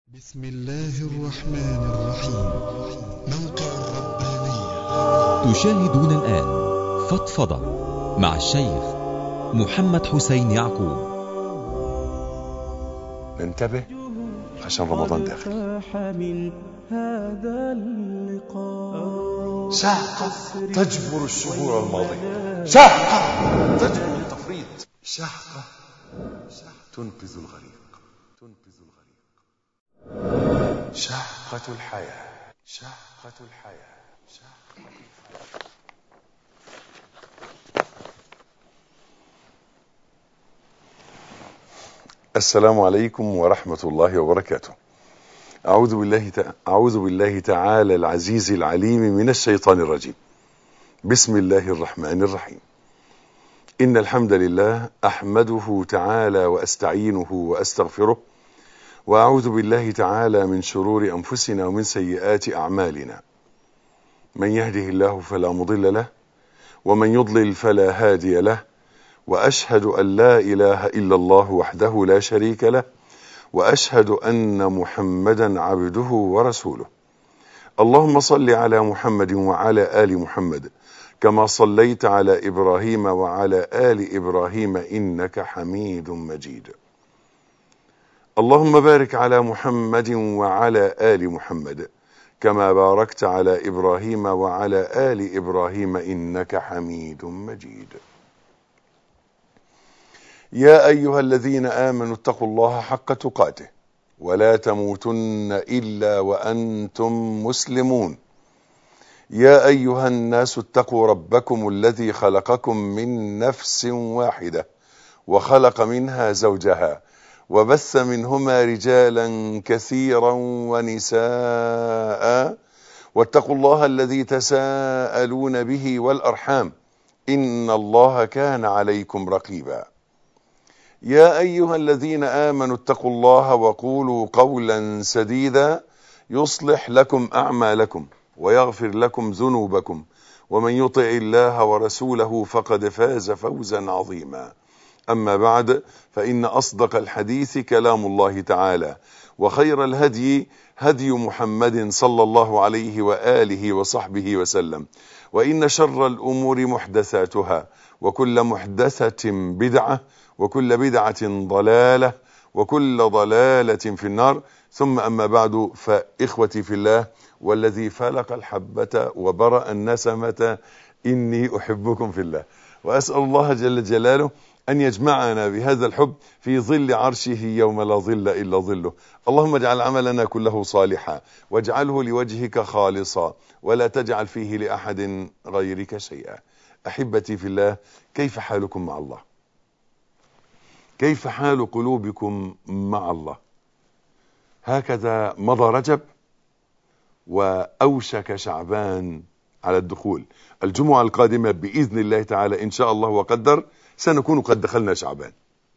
بسم الله الرحمن الرحيم موقع الربانية تشاهدون الآن فضفضة مع الشيخ محمد حسين يعقوب ننتبه عشان رمضان داخل فاح من هذا اللقاء شهقة تجبر الشهور الماضية شهقة تجبر التفريط شهقة تنقذ الغريق تنقذ الغريق شهقة الحياة شهقة الحياة شهقة الحياة السلام عليكم ورحمة الله وبركاته أعوذ بالله تع... أعوذ بالله تعالى العزيز العليم من الشيطان الرجيم بسم الله الرحمن الرحيم إن الحمد لله أحمده تعالى وأستعينه وأستغفره وأعوذ بالله تعالى من شرور أنفسنا ومن سيئات أعمالنا من يهده الله فلا مضل له ومن يضلل فلا هادي له وأشهد أن لا إله إلا الله وحده لا شريك له وأشهد أن محمدا عبده ورسوله اللهم صل على محمد وعلى آل محمد كما صليت على إبراهيم وعلى آل إبراهيم إنك حميد مجيد اللهم بارك على محمد وعلى آل محمد كما باركت على إبراهيم وعلى آل إبراهيم إنك حميد مجيد يا أيها الذين آمنوا اتقوا الله حق تقاته ولا تموتن إلا وأنتم مسلمون يا أيها الناس اتقوا ربكم الذي خلقكم من نفس واحدة وخلق منها زوجها وبث منهما رجالا كثيرا ونساء واتقوا الله الذي تساءلون به والأرحام إن الله كان عليكم رقيبا يا أيها الذين آمنوا اتقوا الله وقولوا قولا سديدا يصلح لكم أعمالكم ويغفر لكم ذنوبكم ومن يطع الله ورسوله فقد فاز فوزا عظيما أما بعد فإن أصدق الحديث كلام الله تعالى وخير الهدي هدي محمد صلى الله عليه وآله وصحبه وسلم وإن شر الأمور محدثاتها وكل محدثة بدعة وكل بدعة ضلالة وكل ضلالة في النار ثم أما بعد فإخوتي في الله والذي فلق الحبة وبرأ النسمة إني أحبكم في الله وأسأل الله جل جلاله أن يجمعنا بهذا الحب في ظل عرشه يوم لا ظل إلا ظله اللهم اجعل عملنا كله صالحا واجعله لوجهك خالصا ولا تجعل فيه لأحد غيرك شيئا أحبتي في الله كيف حالكم مع الله كيف حال قلوبكم مع الله هكذا مضى رجب وأوشك شعبان على الدخول الجمعة القادمة بإذن الله تعالى إن شاء الله وقدر سنكون قد دخلنا شعبان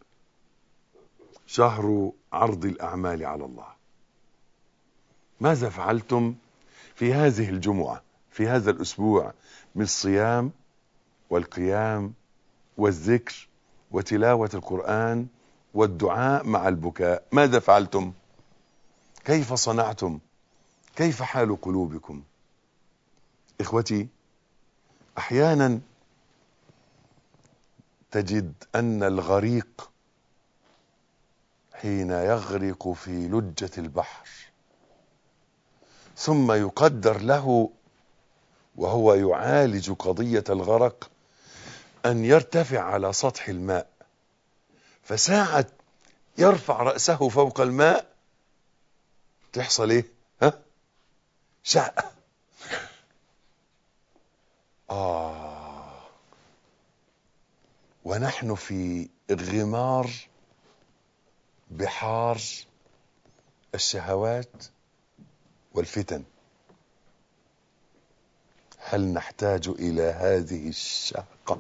شهر عرض الأعمال على الله ماذا فعلتم في هذه الجمعة في هذا الأسبوع من الصيام والقيام والذكر وتلاوة القرآن والدعاء مع البكاء ماذا فعلتم كيف صنعتم كيف حال قلوبكم إخوتي أحيانا تجد أن الغريق حين يغرق في لجة البحر ثم يقدر له وهو يعالج قضية الغرق أن يرتفع على سطح الماء فساعة يرفع رأسه فوق الماء تحصل ايه ها شاء آه ونحن في غمار بحار الشهوات والفتن هل نحتاج إلى هذه الشهقة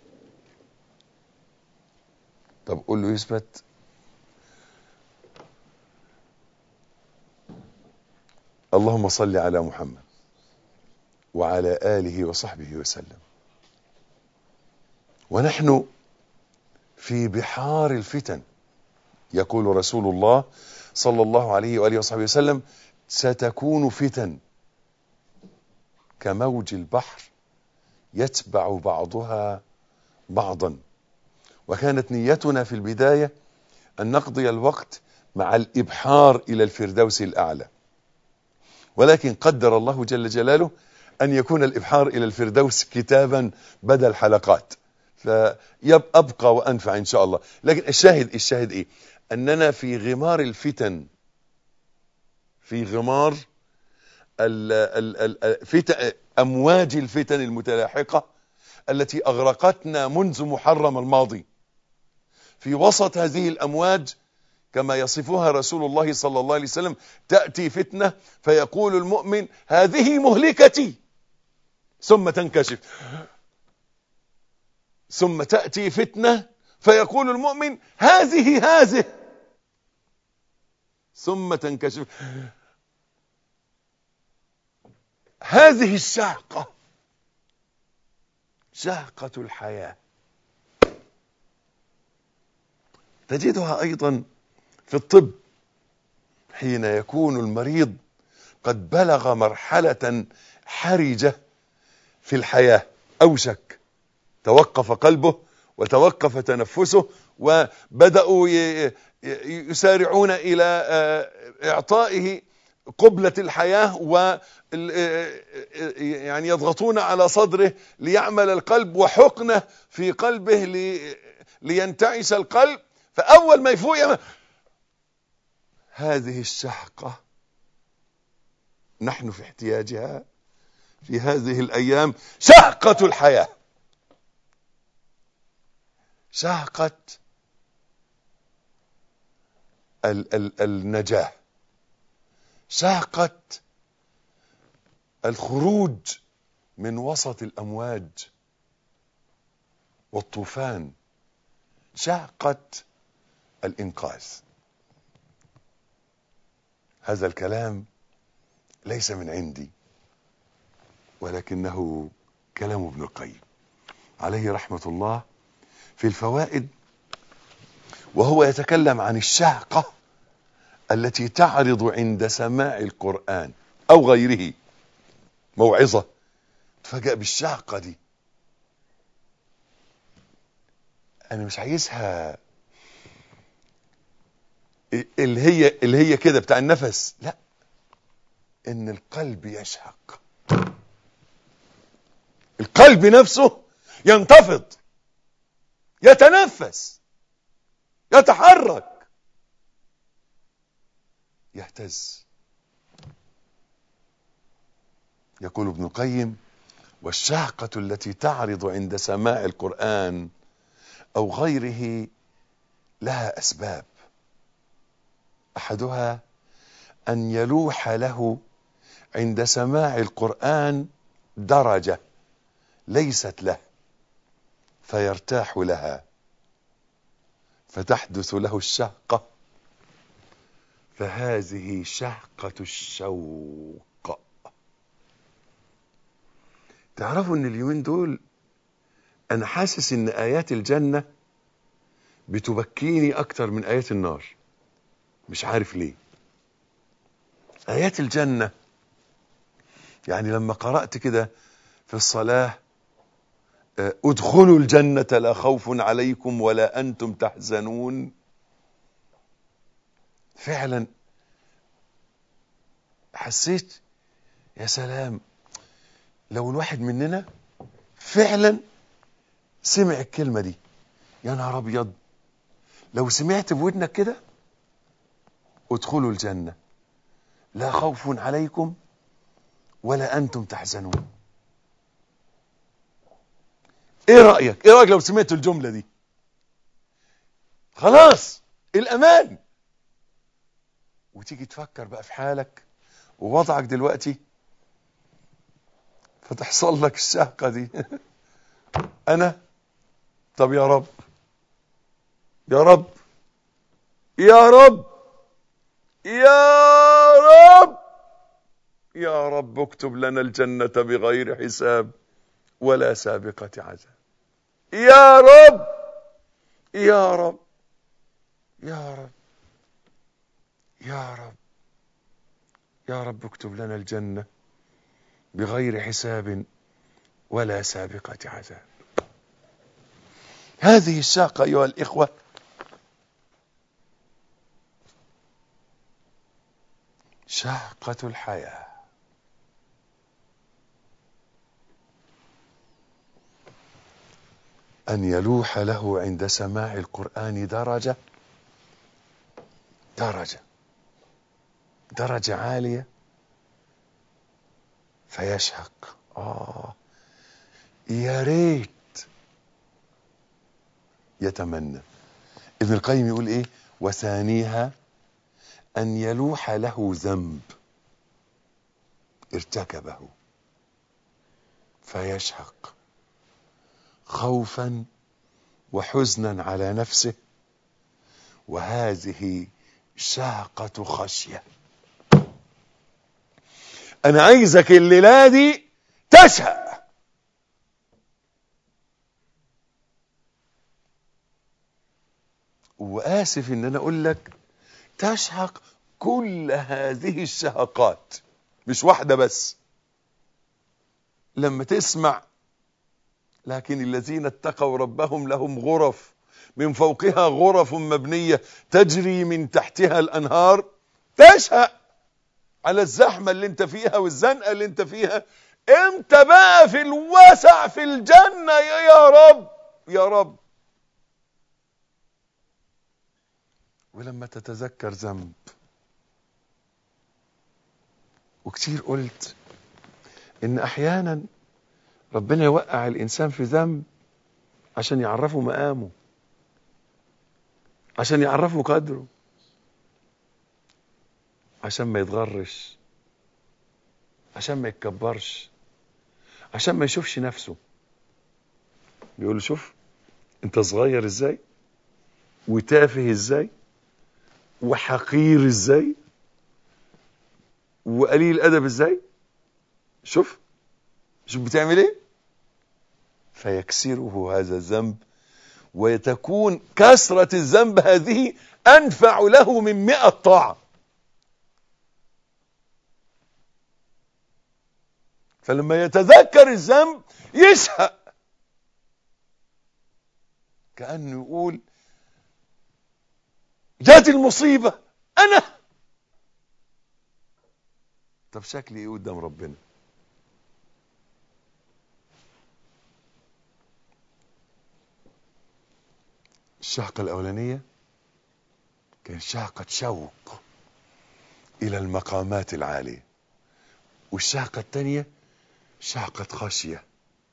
طب قول له يثبت اللهم صل على محمد وعلى آله وصحبه وسلم ونحن في بحار الفتن يقول رسول الله صلى الله عليه وآله وصحبه وسلم ستكون فتن كموج البحر يتبع بعضها بعضا وكانت نيتنا في البداية أن نقضي الوقت مع الإبحار إلى الفردوس الأعلى ولكن قدر الله جل جلاله أن يكون الإبحار إلى الفردوس كتابا بدل حلقات فيبقى وأنفع إن شاء الله لكن الشاهد الشاهد إيه أننا في غمار الفتن في غمار ال ال ال فتن أمواج الفتن المتلاحقة التي أغرقتنا منذ محرم الماضي في وسط هذه الأمواج كما يصفها رسول الله صلى الله عليه وسلم تأتي فتنة فيقول المؤمن هذه مهلكتي ثم تنكشف ثم تأتي فتنة فيقول المؤمن هذه هذه ثم تنكشف هذه الشهقة شهقة الحياة تجدها أيضا في الطب حين يكون المريض قد بلغ مرحلة حرجة في الحياة أوشك توقف قلبه وتوقف تنفسه وبدأوا يسارعون إلى إعطائه قبلة الحياة و يعني يضغطون على صدره ليعمل القلب وحقنه في قلبه لي لينتعش القلب فأول ما يفوق يعمل هذه الشحقة نحن في احتياجها في هذه الأيام شهقة الحياة شهقة ال ال النجاة شهقة الخروج من وسط الأمواج والطوفان شهقة الإنقاذ هذا الكلام ليس من عندي ولكنه كلام ابن القيم عليه رحمة الله في الفوائد وهو يتكلم عن الشهقة التي تعرض عند سماع القرآن أو غيره موعظة تفاجأ بالشهقة دي أنا مش عايزها اللي هي اللي هي كده بتاع النفس لا ان القلب يشهق القلب نفسه ينتفض يتنفس يتحرك يهتز يقول ابن القيم والشهقة التي تعرض عند سماع القرآن أو غيره لها أسباب أحدها أن يلوح له عند سماع القرآن درجة ليست له فيرتاح لها فتحدث له الشهقة فهذه شهقة الشوق تعرفوا ان اليومين دول انا حاسس ان ايات الجنة بتبكيني اكتر من ايات النار مش عارف ليه ايات الجنة يعني لما قرأت كده في الصلاة ادخلوا الجنة لا خوف عليكم ولا أنتم تحزنون فعلا حسيت يا سلام لو الواحد مننا فعلا سمع الكلمة دي يا نهار أبيض لو سمعت بودنك كده ادخلوا الجنة لا خوف عليكم ولا أنتم تحزنون ايه رأيك ايه رأيك لو سمعت الجملة دي خلاص الامان وتيجي تفكر بقى في حالك ووضعك دلوقتي فتحصل لك الشهقة دي انا طب يا رب يا رب يا رب يا رب يا رب اكتب لنا الجنة بغير حساب ولا سابقة عذاب يا رب يا رب يا رب يا رب يا رب اكتب لنا الجنة بغير حساب ولا سابقة عذاب هذه الشاقة أيها الإخوة شاقة الحياة أن يلوح له عند سماع القرآن درجة درجة درجة عالية فيشهق آه يا ريت يتمنى ابن القيم يقول ايه وثانيها ان يلوح له ذنب ارتكبه فيشهق خوفا وحزنا على نفسه وهذه شاقة خشية انا عايزك الليلة دي تشهق واسف ان انا اقول لك تشهق كل هذه الشهقات مش واحدة بس لما تسمع لكن الذين اتقوا ربهم لهم غرف من فوقها غرف مبنية تجري من تحتها الأنهار تشهق على الزحمة اللي انت فيها والزنقة اللي انت فيها امتى بقى في الوسع في الجنة يا, يا رب يا رب ولما تتذكر ذنب وكتير قلت ان احيانا ربنا يوقع الانسان في ذنب عشان يعرفه مقامه عشان يعرفه قدره عشان ما يتغرش عشان ما يتكبرش عشان ما يشوفش نفسه بيقول له شوف انت صغير ازاي وتافه ازاي وحقير ازاي وقليل ادب ازاي شوف شوف بتعمل ايه فيكسره هذا الذنب وتكون كسرة الذنب هذه انفع له من مئة طاعة فلما يتذكر الذنب يشهق كأنه يقول جات المصيبة أنا طب شكلي إيه قدام ربنا الشهقة الأولانية كانت شهقة شوق إلى المقامات العالية والشهقة الثانية شهقة خشية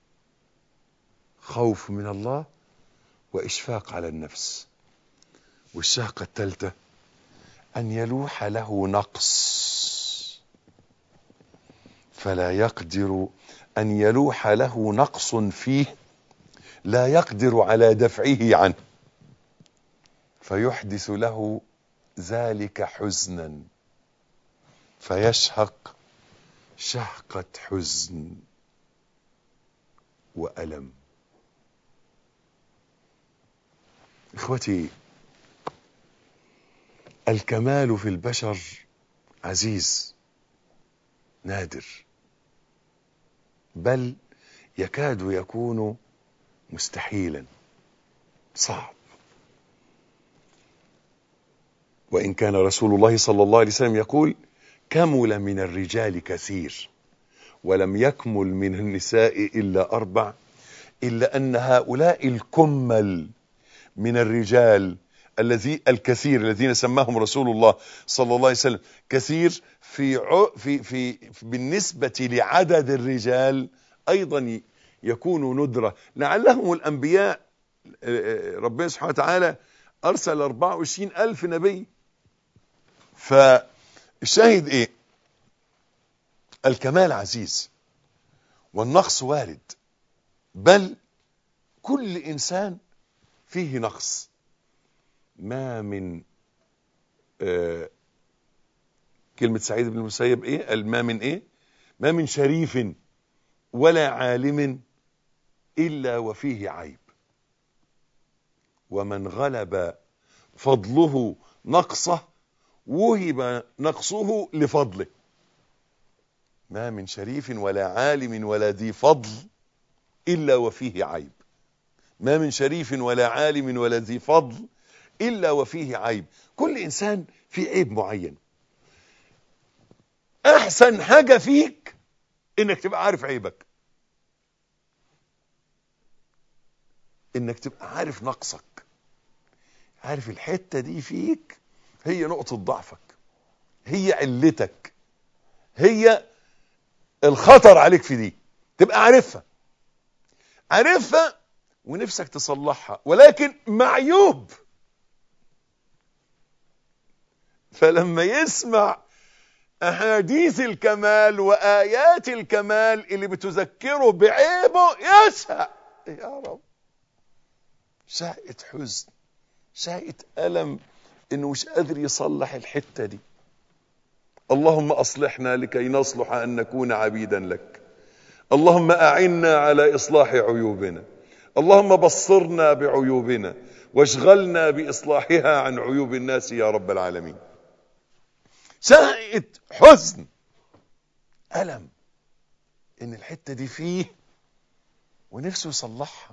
خوف من الله وإشفاق على النفس والشهقة الثالثة أن يلوح له نقص فلا يقدر أن يلوح له نقص فيه لا يقدر على دفعه عنه فيحدث له ذلك حزنا فيشهق شهقة حزن وألم إخوتي الكمال في البشر عزيز نادر بل يكاد يكون مستحيلا صعب وإن كان رسول الله صلى الله عليه وسلم يقول كمل من الرجال كثير ولم يكمل من النساء إلا أربع إلا أن هؤلاء الكمل من الرجال الذي الكثير الذين سماهم رسول الله صلى الله عليه وسلم كثير في ع... في في بالنسبة لعدد الرجال أيضا يكون ندرة لعلهم الأنبياء ربنا سبحانه وتعالى أرسل 24 ألف نبي فالشاهد إيه الكمال عزيز والنقص وارد بل كل إنسان فيه نقص ما من آه كلمة سعيد بن المسيب ايه ما من ايه ما من شريف ولا عالم الا وفيه عيب ومن غلب فضله نقصه وهب نقصه لفضله ما من شريف ولا عالم ولا ذي فضل إلا وفيه عيب ما من شريف ولا عالم ولا ذي فضل إلا وفيه عيب كل إنسان في عيب معين أحسن حاجة فيك إنك تبقى عارف عيبك إنك تبقى عارف نقصك عارف الحتة دي فيك هي نقطة ضعفك هي علتك هي الخطر عليك في دي تبقى عارفها عارفها ونفسك تصلحها ولكن معيوب فلما يسمع احاديث الكمال وايات الكمال اللي بتذكره بعيبه يشهق يا رب شهقة حزن شهقة ألم إنه مش قادر يصلح الحتة دي اللهم أصلحنا لكي نصلح أن نكون عبيدا لك اللهم أعنا على إصلاح عيوبنا اللهم بصرنا بعيوبنا واشغلنا بإصلاحها عن عيوب الناس يا رب العالمين شهقة حزن ألم إن الحتة دي فيه ونفسه يصلحها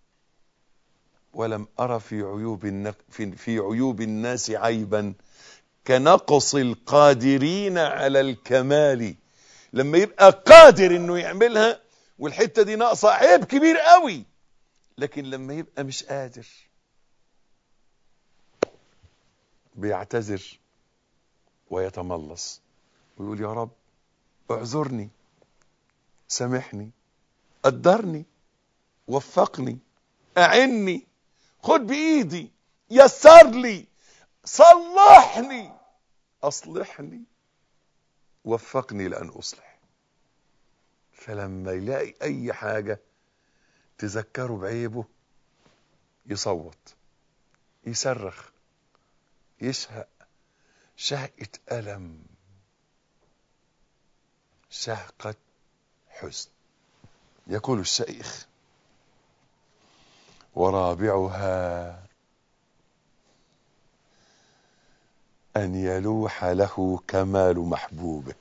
ولم أرى في عيوب النق... في... في عيوب الناس عيبا كنقص القادرين على الكمال لما يبقى قادر انه يعملها والحته دي ناقصه عيب كبير قوي لكن لما يبقى مش قادر بيعتذر ويتملص ويقول يا رب اعذرني سامحني قدرني وفقني اعني خد بايدي يسر لي صلحني اصلحني وفقني لان اصلح فلما يلاقي اي حاجه تذكره بعيبه يصوت يصرخ يشهق شهقة ألم شهقة حزن يقول الشيخ ورابعها أن يلوح له كمال محبوبه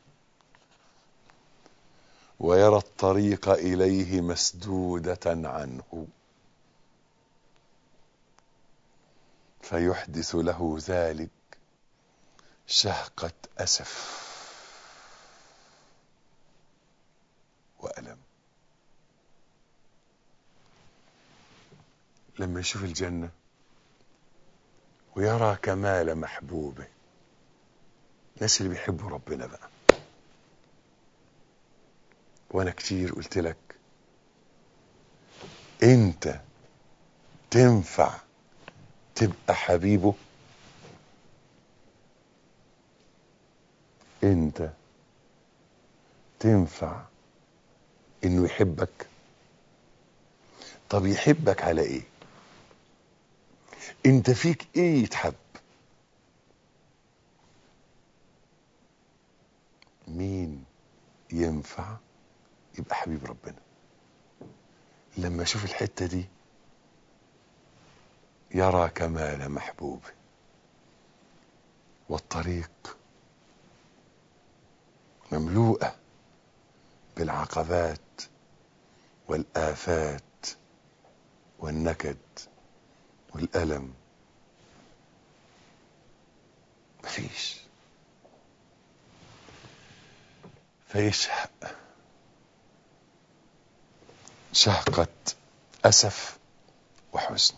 ويرى الطريق إليه مسدودة عنه فيحدث له ذلك شهقة أسف وألم لما يشوف الجنة ويرى كمال محبوبه الناس اللي بيحبوا ربنا بقى وانا كتير قلت لك انت تنفع تبقى حبيبه انت تنفع انه يحبك طب يحبك على ايه انت فيك ايه يتحب مين ينفع يبقى حبيب ربنا لما اشوف الحتة دي يرى كمال محبوبه والطريق مملوءة بالعقبات والآفات والنكد والألم مفيش فيشهق شهقة أسف وحزن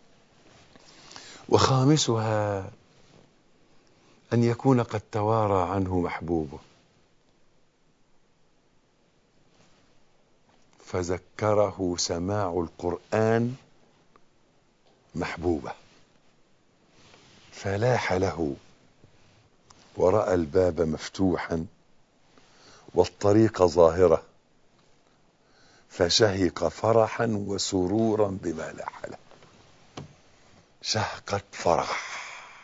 وخامسها أن يكون قد توارى عنه محبوبه فذكره سماع القرآن محبوبة فلاح له ورأى الباب مفتوحا والطريق ظاهرة فشهق فرحا وسرورا بما لاح له شهقة فرح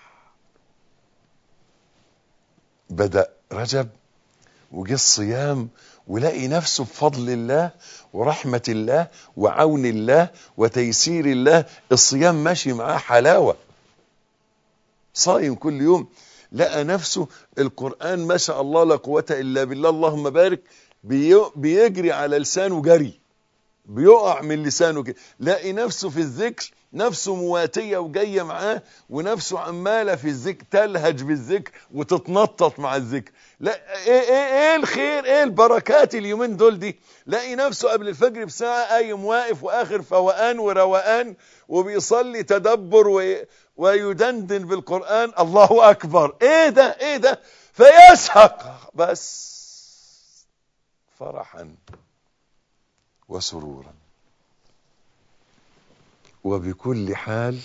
بدأ رجب وجه الصيام ولاقي نفسه بفضل الله ورحمة الله وعون الله وتيسير الله الصيام ماشي معاه حلاوة صايم كل يوم لقى نفسه القرآن ما شاء الله لا قوة إلا بالله اللهم بارك بي- بيجري على لسانه جري بيقع من لسانه كده لاقي نفسه في الذكر نفسه مواتية وجاية معاه ونفسه عمالة في الذكر تلهج بالذكر وتتنطط مع الذكر لا ايه ايه ايه الخير ايه البركات اليومين دول دي لاقي نفسه قبل الفجر بساعة قايم واقف واخر فوقان وروقان وبيصلي تدبر وي ويدندن بالقرآن الله اكبر ايه ده ايه ده فيسحق بس فرحا وسرورا وبكل حال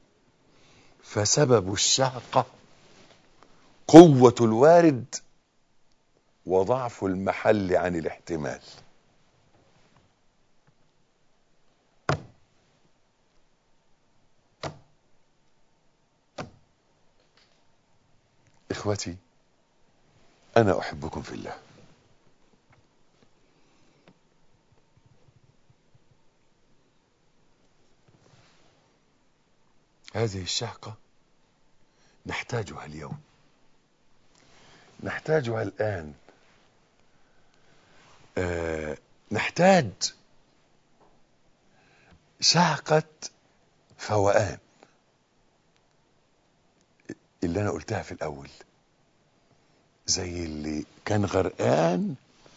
فسبب الشهقة قوة الوارد وضعف المحل عن الاحتمال اخوتي انا احبكم في الله هذه الشهقة نحتاجها اليوم نحتاجها الآن آه نحتاج شهقة فوقان اللي أنا قلتها في الأول زي اللي كان غرقان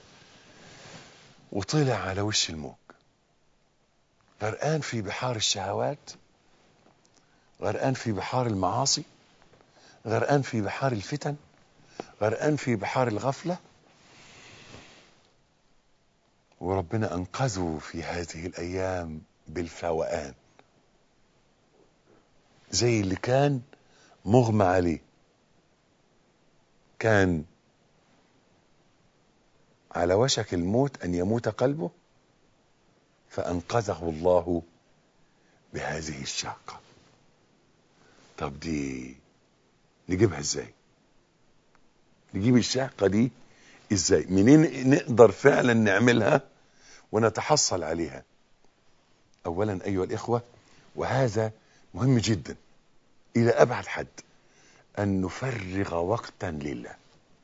وطلع على وش الموج غرقان في بحار الشهوات غرقان في بحار المعاصي غرقان في بحار الفتن غرقان في بحار الغفلة وربنا أنقذه في هذه الأيام بالفوقان زي اللي كان مغمى عليه كان على وشك الموت أن يموت قلبه فأنقذه الله بهذه الشاقة طب دي نجيبها ازاي نجيب الشهقة دي ازاي منين نقدر فعلا نعملها ونتحصل عليها اولا ايها الاخوة وهذا مهم جدا الى ابعد حد ان نفرغ وقتا لله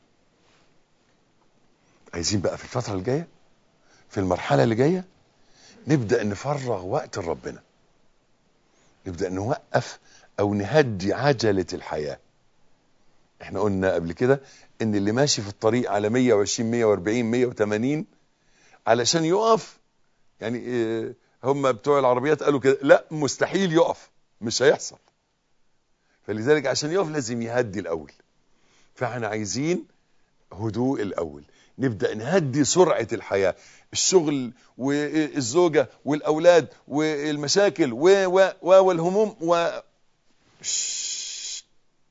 عايزين بقى في الفترة الجاية في المرحلة اللي جاية نبدأ نفرغ وقت لربنا نبدأ نوقف او نهدي عجلة الحياة احنا قلنا قبل كده ان اللي ماشي في الطريق على 120 140 180 علشان يقف يعني اه هم بتوع العربيات قالوا كده لا مستحيل يقف مش هيحصل فلذلك عشان يقف لازم يهدي الاول فاحنا عايزين هدوء الاول نبدا نهدي سرعه الحياه الشغل والزوجه والاولاد والمشاكل و و والهموم و شش.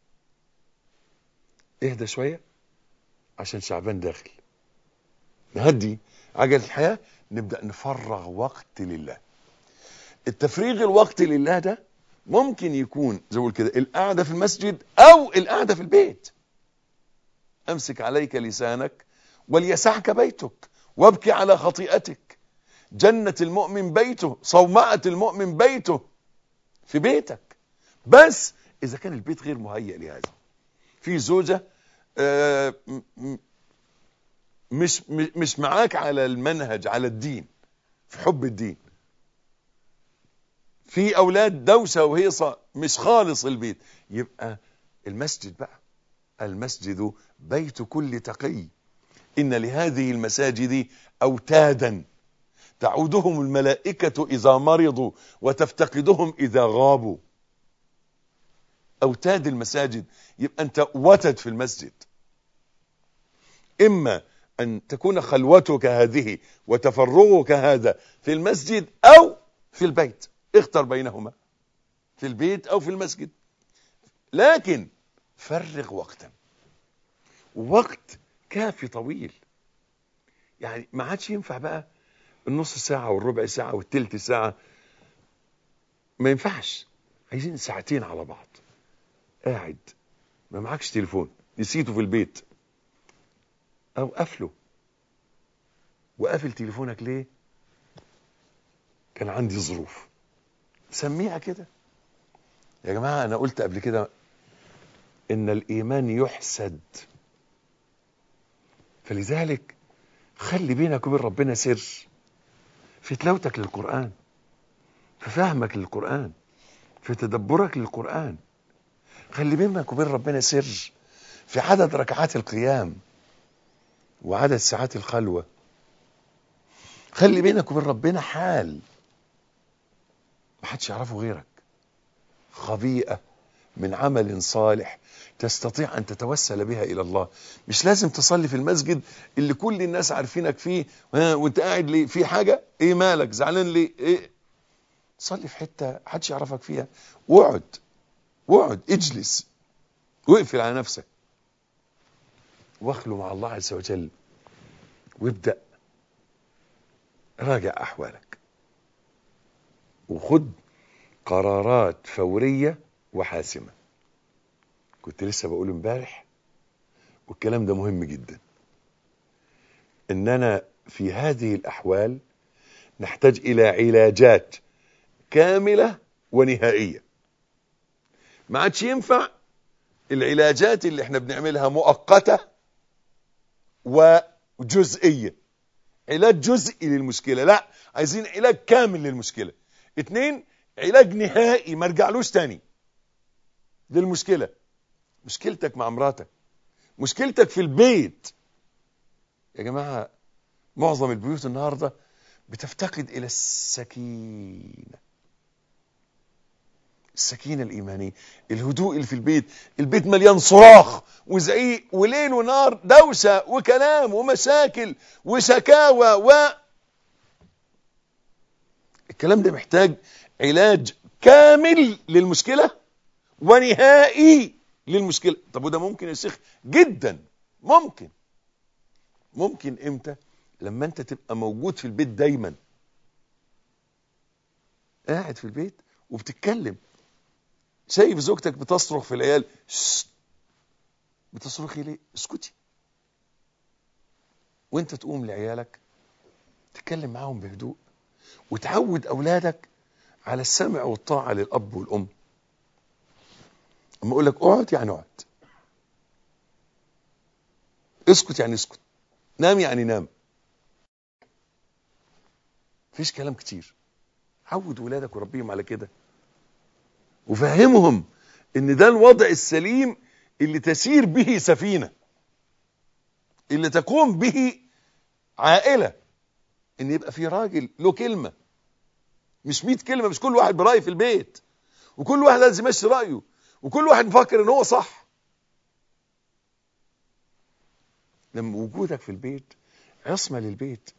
اهدى شويه عشان شعبان داخل نهدي عجله الحياه نبدا نفرغ وقت لله التفريغ الوقت لله ده ممكن يكون زي ما كده القعده في المسجد او القعده في البيت امسك عليك لسانك وليسعك بيتك وابكي على خطيئتك جنة المؤمن بيته صومعة المؤمن بيته في بيتك بس اذا كان البيت غير مهيئ لهذا في زوجة آه مش مش معاك على المنهج على الدين في حب الدين في اولاد دوشه وهيصه مش خالص البيت يبقى المسجد بقى المسجد بيت كل تقي ان لهذه المساجد اوتادا تعودهم الملائكه اذا مرضوا وتفتقدهم اذا غابوا اوتاد المساجد يبقى انت وتد في المسجد اما ان تكون خلوتك هذه وتفرغك هذا في المسجد او في البيت اختر بينهما في البيت او في المسجد لكن فرغ وقتا وقت كافي طويل يعني ما عادش ينفع بقى النص ساعة والربع ساعة والتلت ساعة ما ينفعش عايزين ساعتين على بعض قاعد ما معكش تليفون نسيته في البيت او قفله وقافل تليفونك ليه كان عندي ظروف سميها كده يا جماعة انا قلت قبل كده ان الايمان يحسد فلذلك خلي بينك وبين ربنا سر في تلاوتك للقرآن في فهمك للقرآن في تدبرك للقرآن خلي بينك وبين ربنا سر في عدد ركعات القيام وعدد ساعات الخلوة خلي بينك وبين ربنا حال محدش يعرفه غيرك خبيئة من عمل صالح تستطيع أن تتوسل بها إلى الله مش لازم تصلي في المسجد اللي كل الناس عارفينك فيه ها، وانت قاعد ليه في حاجة ايه مالك زعلان ليه ايه صلي في حتة محدش يعرفك فيها واقعد واقعد اجلس واقفل على نفسك واخلو مع الله عز وجل وابدأ راجع أحوالك وخد قرارات فورية وحاسمة كنت لسه بقول امبارح والكلام ده مهم جدا اننا في هذه الاحوال نحتاج الى علاجات كاملة ونهائية ما عادش ينفع العلاجات اللي احنا بنعملها مؤقتة وجزئية علاج جزئي للمشكلة لا عايزين علاج كامل للمشكلة اتنين علاج نهائي ما رجعلوش تاني للمشكلة مشكلتك مع مراتك مشكلتك في البيت يا جماعة معظم البيوت النهاردة بتفتقد إلى السكينة السكينة الإيمانية الهدوء اللي في البيت البيت مليان صراخ وزعيق وليل ونار دوشة وكلام ومشاكل وشكاوى و الكلام ده محتاج علاج كامل للمشكلة ونهائي للمشكلة طب وده ممكن يا شيخ جدا ممكن ممكن امتى لما انت تبقى موجود في البيت دايما قاعد في البيت وبتتكلم شايف زوجتك بتصرخ في العيال شت. بتصرخي ليه اسكتي وانت تقوم لعيالك تتكلم معاهم بهدوء وتعود اولادك على السمع والطاعة للاب والام اما اقول لك اقعد يعني اقعد اسكت يعني اسكت نام يعني نام مفيش كلام كتير عود ولادك وربيهم على كده وفهمهم ان ده الوضع السليم اللي تسير به سفينة اللي تقوم به عائلة ان يبقى في راجل له كلمة مش 100 كلمة مش كل واحد برأي في البيت وكل واحد لازم يمشي رأيه وكل واحد مفكر ان هو صح لما وجودك في البيت عصمة للبيت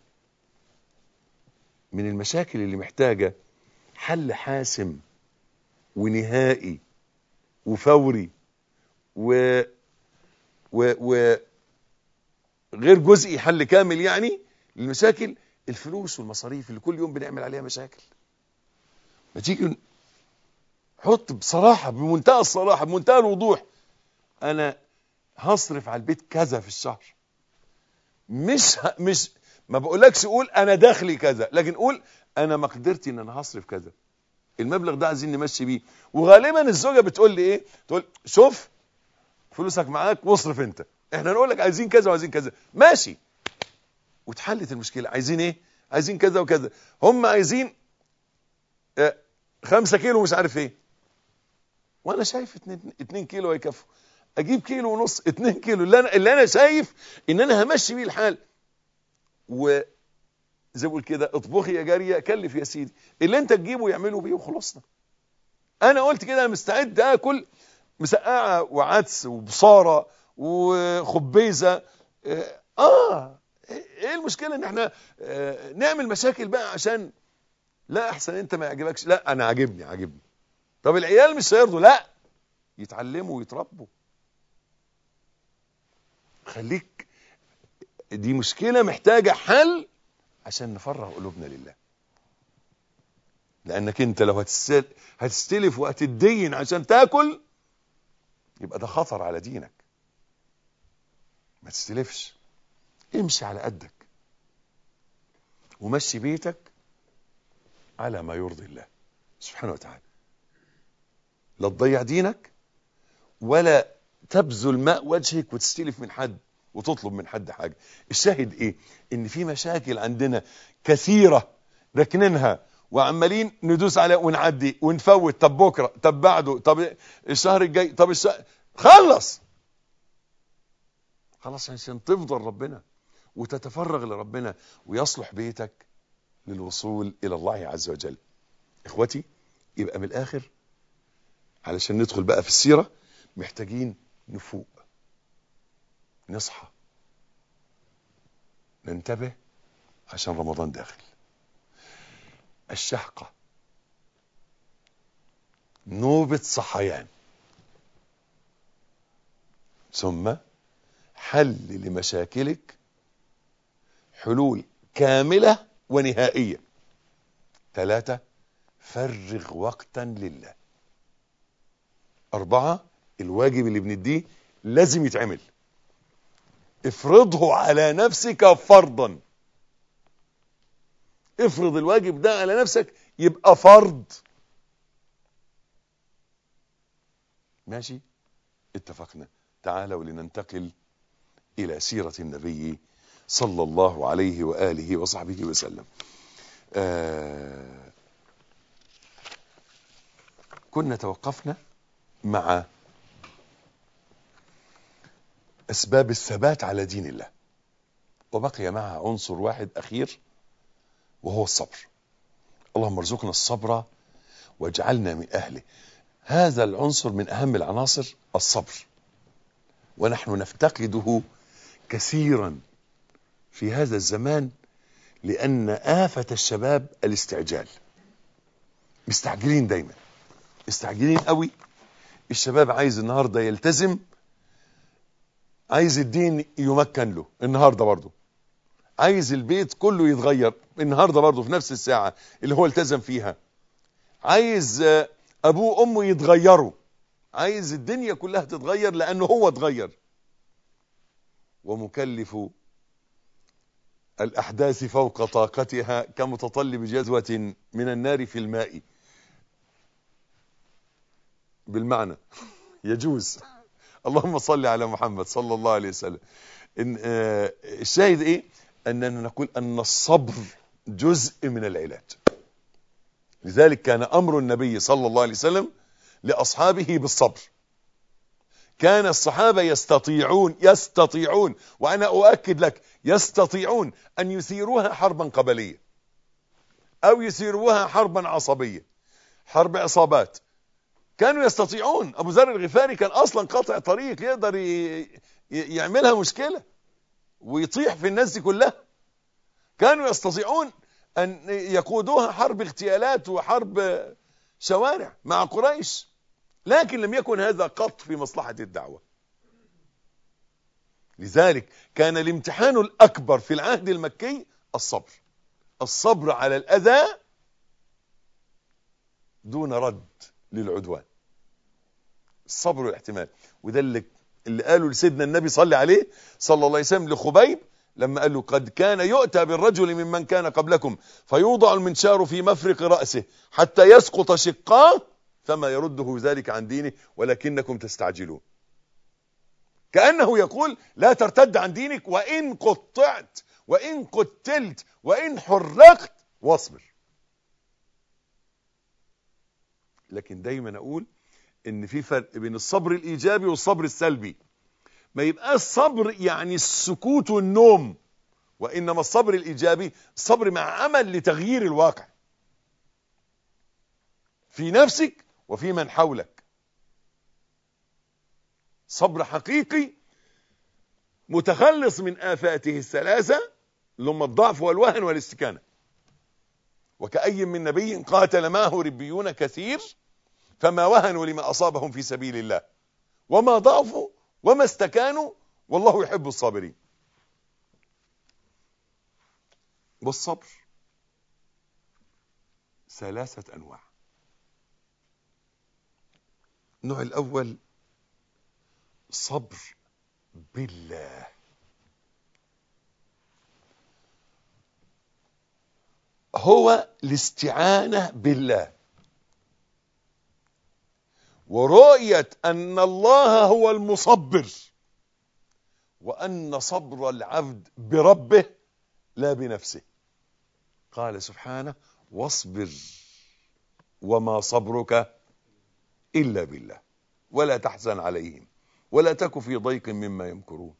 من المشاكل اللي محتاجة حل حاسم ونهائي وفوري و و و غير جزئي حل كامل يعني للمشاكل الفلوس والمصاريف اللي كل يوم بنعمل عليها مشاكل ما تيجي حط بصراحة بمنتهى الصراحة بمنتهى الوضوح انا هصرف على البيت كذا في الشهر مش ه... مش ما بقولكش قول انا دخلي كذا لكن قول انا مقدرتي ان انا هصرف كذا المبلغ ده عايزين نمشي بيه وغالبا الزوجه بتقول لي ايه تقول شوف فلوسك معاك واصرف انت احنا نقول لك عايزين كذا وعايزين كذا ماشي واتحلت المشكله عايزين ايه عايزين كذا وكذا هم عايزين آه خمسة كيلو مش عارف ايه وانا شايف اتنين, اتنين كيلو هيكفوا اجيب كيلو ونص اتنين كيلو اللي انا, اللي أنا شايف ان انا همشي بيه الحال و زي بقول كده اطبخي يا جارية كلف يا سيدي اللي انت تجيبه يعمله بيه وخلصنا انا قلت كده انا مستعد اكل مسقعة وعدس وبصارة وخبيزة اه, آه. ايه المشكلة ان احنا آه نعمل مشاكل بقى عشان لا احسن انت ما يعجبكش لا انا عاجبني عاجبني طب العيال مش هيرضوا لا يتعلموا ويتربوا خليك دي مشكلة محتاجة حل عشان نفرغ قلوبنا لله لانك انت لو هتستل... هتستلف وهتدين عشان تاكل يبقى ده خطر على دينك ما تستلفش امشي على قدك ومشي بيتك على ما يرضي الله سبحانه وتعالى لا تضيع دينك ولا تبذل ماء وجهك وتستلف من حد وتطلب من حد حاجة الشاهد ايه ان في مشاكل عندنا كثيرة ركنينها وعمالين ندوس عليها ونعدي ونفوت طب بكرة طب بعده طب الشهر الجاي طب الشهر خلص خلاص عشان تفضل ربنا وتتفرغ لربنا ويصلح بيتك للوصول الى الله عز وجل اخوتي يبقى من الاخر علشان ندخل بقى في السيرة محتاجين نفوق نصحى ننتبه عشان رمضان داخل الشهقة نوبة صحيان ثم حل لمشاكلك حلول كاملة ونهائية ثلاثة فرغ وقتا لله أربعة الواجب اللي بنديه لازم يتعمل افرضه على نفسك فرضا افرض الواجب ده على نفسك يبقى فرض ماشي اتفقنا تعالوا لننتقل إلى سيرة النبي صلى الله عليه وآله وصحبه وسلم آه كنا توقفنا مع أسباب الثبات على دين الله وبقي معها عنصر واحد أخير وهو الصبر اللهم ارزقنا الصبر واجعلنا من أهله هذا العنصر من أهم العناصر الصبر ونحن نفتقده كثيرا في هذا الزمان لأن آفة الشباب الاستعجال مستعجلين دايما مستعجلين قوي الشباب عايز النهاردة يلتزم عايز الدين يمكن له النهاردة برضه عايز البيت كله يتغير النهاردة برضه في نفس الساعة اللي هو التزم فيها عايز أبوه وأمه يتغيروا عايز الدنيا كلها تتغير لأنه هو اتغير ومكلف الأحداث فوق طاقتها كمتطلب جذوة من النار في الماء بالمعنى يجوز اللهم صل على محمد صلى الله عليه وسلم إن آه الشاهد ايه اننا نقول ان الصبر جزء من العلاج لذلك كان امر النبي صلى الله عليه وسلم لاصحابه بالصبر كان الصحابة يستطيعون يستطيعون وانا اؤكد لك يستطيعون ان يثيروها حربا قبلية او يثيروها حربا عصبية حرب عصابات كانوا يستطيعون ابو ذر الغفاري كان اصلا قاطع طريق يقدر يعملها مشكلة ويطيح في الناس دي كلها كانوا يستطيعون ان يقودوها حرب اغتيالات وحرب شوارع مع قريش لكن لم يكن هذا قط في مصلحة الدعوة لذلك كان الامتحان الأكبر في العهد المكي الصبر الصبر على الأذى دون رد للعدوان الصبر والاحتمال وده اللي, اللي قاله لسيدنا النبي صلى عليه صلى الله عليه وسلم لخبيب لما قال له قد كان يؤتى بالرجل ممن كان قبلكم فيوضع المنشار في مفرق رأسه حتى يسقط شقاه فما يرده ذلك عن دينه ولكنكم تستعجلون كأنه يقول لا ترتد عن دينك وإن قطعت وإن قتلت وإن حرقت واصبر لكن دايما أقول إن في فرق بين الصبر الإيجابي والصبر السلبي ما يبقى الصبر يعني السكوت والنوم وإنما الصبر الإيجابي صبر مع عمل لتغيير الواقع في نفسك وفي من حولك صبر حقيقي متخلص من آفاته الثلاثة اللي هم الضعف والوهن والاستكانة وكأي من نبي قاتل معه ربيون كثير فما وهنوا لما أصابهم في سبيل الله وما ضعفوا وما استكانوا والله يحب الصابرين والصبر ثلاثة أنواع النوع الأول صبر بالله هو الاستعانة بالله ورؤية أن الله هو المصبر وأن صبر العبد بربه لا بنفسه قال سبحانه واصبر وما صبرك إلا بالله ولا تحزن عليهم ولا تك في ضيق مما يمكرون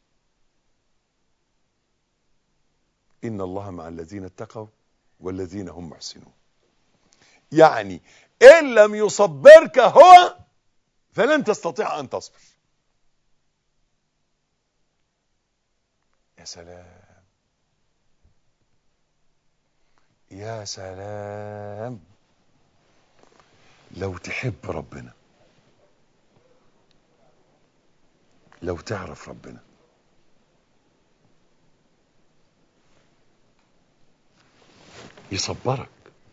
إن الله مع الذين اتقوا والذين هم محسنون يعني إن لم يصبرك هو فلن تستطيع أن تصبر يا سلام يا سلام لو تحب ربنا لو تعرف ربنا يصبرك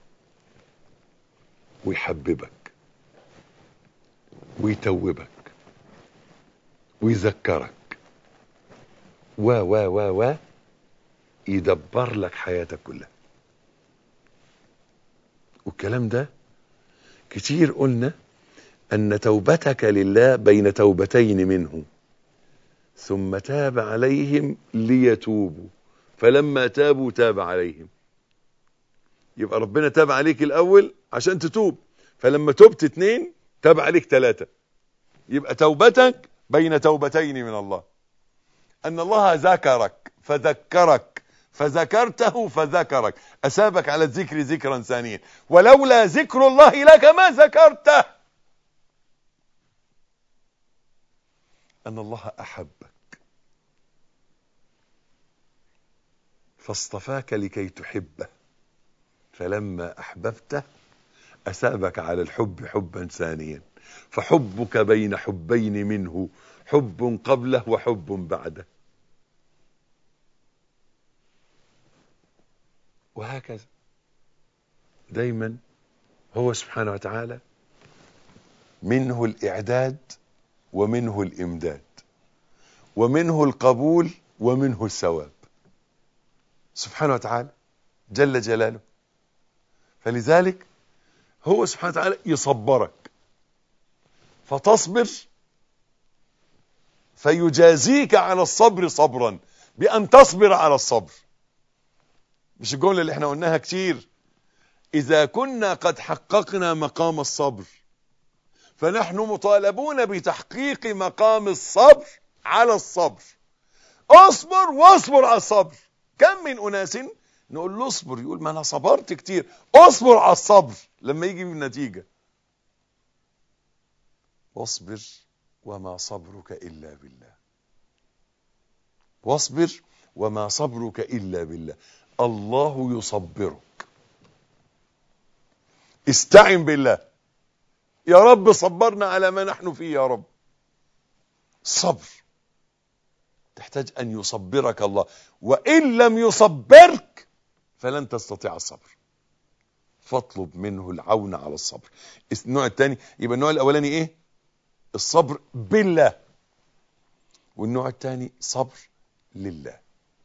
ويحببك ويتوبك ويذكرك و و و و يدبر لك حياتك كلها والكلام ده كتير قلنا أن توبتك لله بين توبتين منه ثم تاب عليهم ليتوبوا فلما تابوا تاب عليهم يبقى ربنا تاب عليك الأول عشان تتوب فلما تبت اتنين تاب عليك ثلاثة يبقى توبتك بين توبتين من الله أن الله ذكرك فذكرك فذكرته فذكرك أسابك على الذكر ذكرا ثانيا ولولا ذكر الله لك ما ذكرته أن الله أحبك فاصطفاك لكي تحبه فلما أحببته أسابك على الحب حبا ثانيا فحبك بين حبين منه حب قبله وحب بعده وهكذا دايما هو سبحانه وتعالى منه الإعداد ومنه الإمداد ومنه القبول ومنه الثواب سبحانه وتعالى جل جلاله فلذلك هو سبحانه وتعالى يصبرك فتصبر فيجازيك على الصبر صبرا بأن تصبر على الصبر مش الجملة اللي احنا قلناها كتير إذا كنا قد حققنا مقام الصبر فنحن مطالبون بتحقيق مقام الصبر على الصبر اصبر واصبر على الصبر كم من أناس نقول له اصبر يقول ما أنا صبرت كتير اصبر على الصبر لما يجي بالنتيجة واصبر وما صبرك إلا بالله واصبر وما صبرك إلا بالله الله يصبرك استعن بالله يا رب صبرنا على ما نحن فيه يا رب صبر تحتاج أن يصبرك الله وإن لم يصبرك فلن تستطيع الصبر فاطلب منه العون على الصبر النوع الثاني يبقى النوع الأولاني إيه الصبر بالله والنوع الثاني صبر لله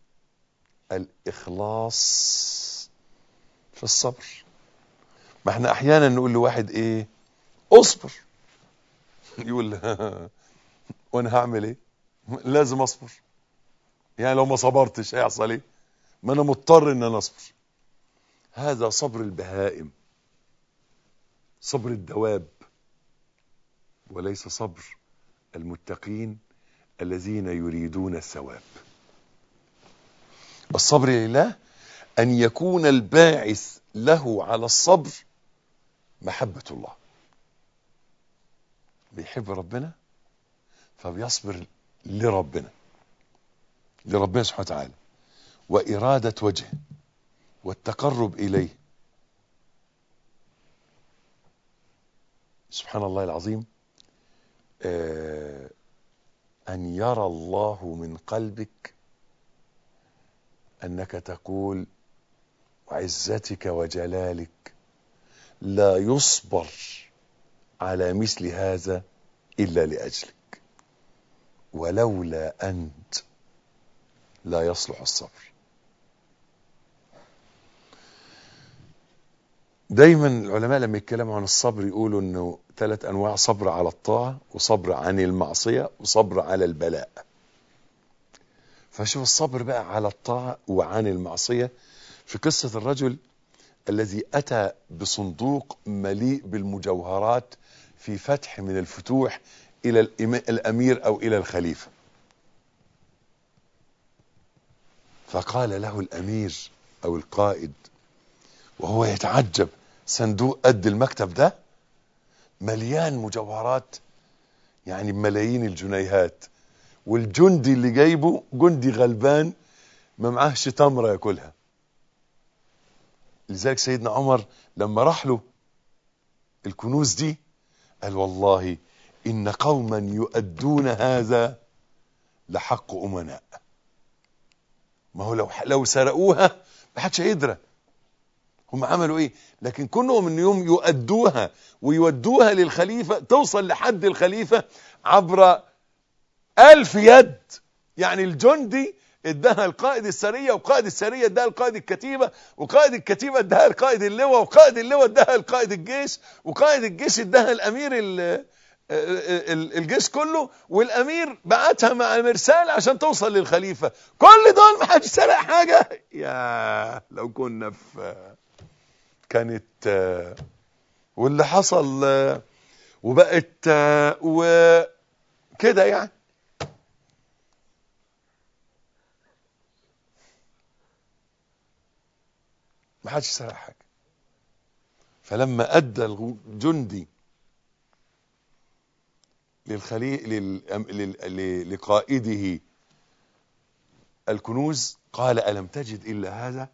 الإخلاص في الصبر ما احنا أحيانا نقول لواحد إيه اصبر يقول وانا هعمل ايه لازم اصبر يعني لو ما صبرتش هيحصل ايه ما انا مضطر ان انا اصبر هذا صبر البهائم صبر الدواب وليس صبر المتقين الذين يريدون الثواب الصبر لله ان يكون الباعث له على الصبر محبة الله بيحب ربنا فبيصبر لربنا لربنا سبحانه وتعالى وإرادة وجهه والتقرب إليه سبحان الله العظيم آه أن يرى الله من قلبك أنك تقول وعزتك وجلالك لا يصبر على مثل هذا إلا لأجلك ولولا أنت لا يصلح الصبر دايما العلماء لما يتكلموا عن الصبر يقولوا انه ثلاث انواع صبر على الطاعه وصبر عن المعصيه وصبر على البلاء فشوف الصبر بقى على الطاعه وعن المعصيه في قصه الرجل الذي اتى بصندوق مليء بالمجوهرات في فتح من الفتوح الى الإما- الامير او الى الخليفه فقال له الامير او القائد وهو يتعجب صندوق قد المكتب ده مليان مجوهرات يعني بملايين الجنيهات والجندي اللي جايبه جندي غلبان ما معاهش تمره ياكلها لذلك سيدنا عمر لما راح له الكنوز دي قال والله ان قوما يؤدون هذا لحق امناء ما هو لو لو سرقوها ما حدش هيدرى هم عملوا ايه لكن كونهم ان يوم يؤدوها ويودوها للخليفة توصل لحد الخليفة عبر ألف يد يعني الجندي اداها القائد السرية وقائد السرية اداها القائد الكتيبة وقائد الكتيبة اداها القائد اللواء وقائد اللواء اداها القائد الجيش وقائد الجيش اداها الامير ال- ال- الجيش كله والامير بعتها مع مرسال عشان توصل للخليفة كل دول ما حدش سرق حاجة يا لو كنا في كانت آه، واللي حصل آه، وبقت آه، وكده يعني ما حدش سرق حاجه فلما ادى الجندي للخلي لل... لل... ل- لقائده الكنوز قال الم تجد الا هذا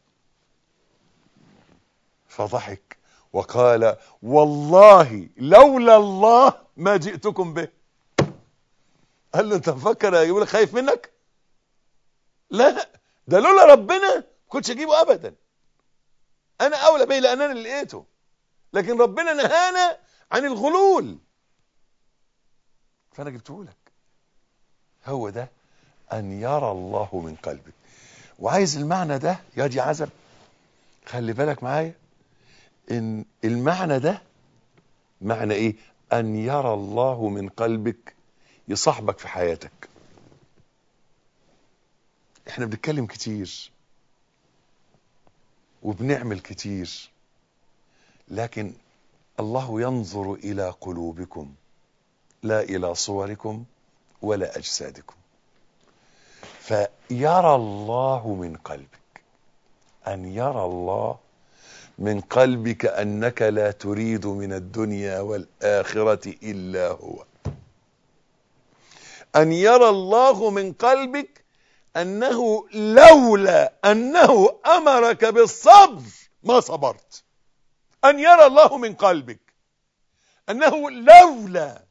فضحك وقال والله لولا الله ما جئتكم به قال له انت مفكر يقول لك خايف منك لا ده لولا ربنا ما كنتش اجيبه ابدا انا اولى به لان انا اللي لقيته لكن ربنا نهانا عن الغلول فانا جبته لك هو ده ان يرى الله من قلبك وعايز المعنى ده يا دي عزب خلي بالك معايا ان المعنى ده معنى ايه ان يرى الله من قلبك يصاحبك في حياتك احنا بنتكلم كتير وبنعمل كتير لكن الله ينظر الى قلوبكم لا الى صوركم ولا اجسادكم فيرى الله من قلبك ان يرى الله من قلبك انك لا تريد من الدنيا والاخره الا هو ان يرى الله من قلبك انه لولا انه امرك بالصبر ما صبرت ان يرى الله من قلبك انه لولا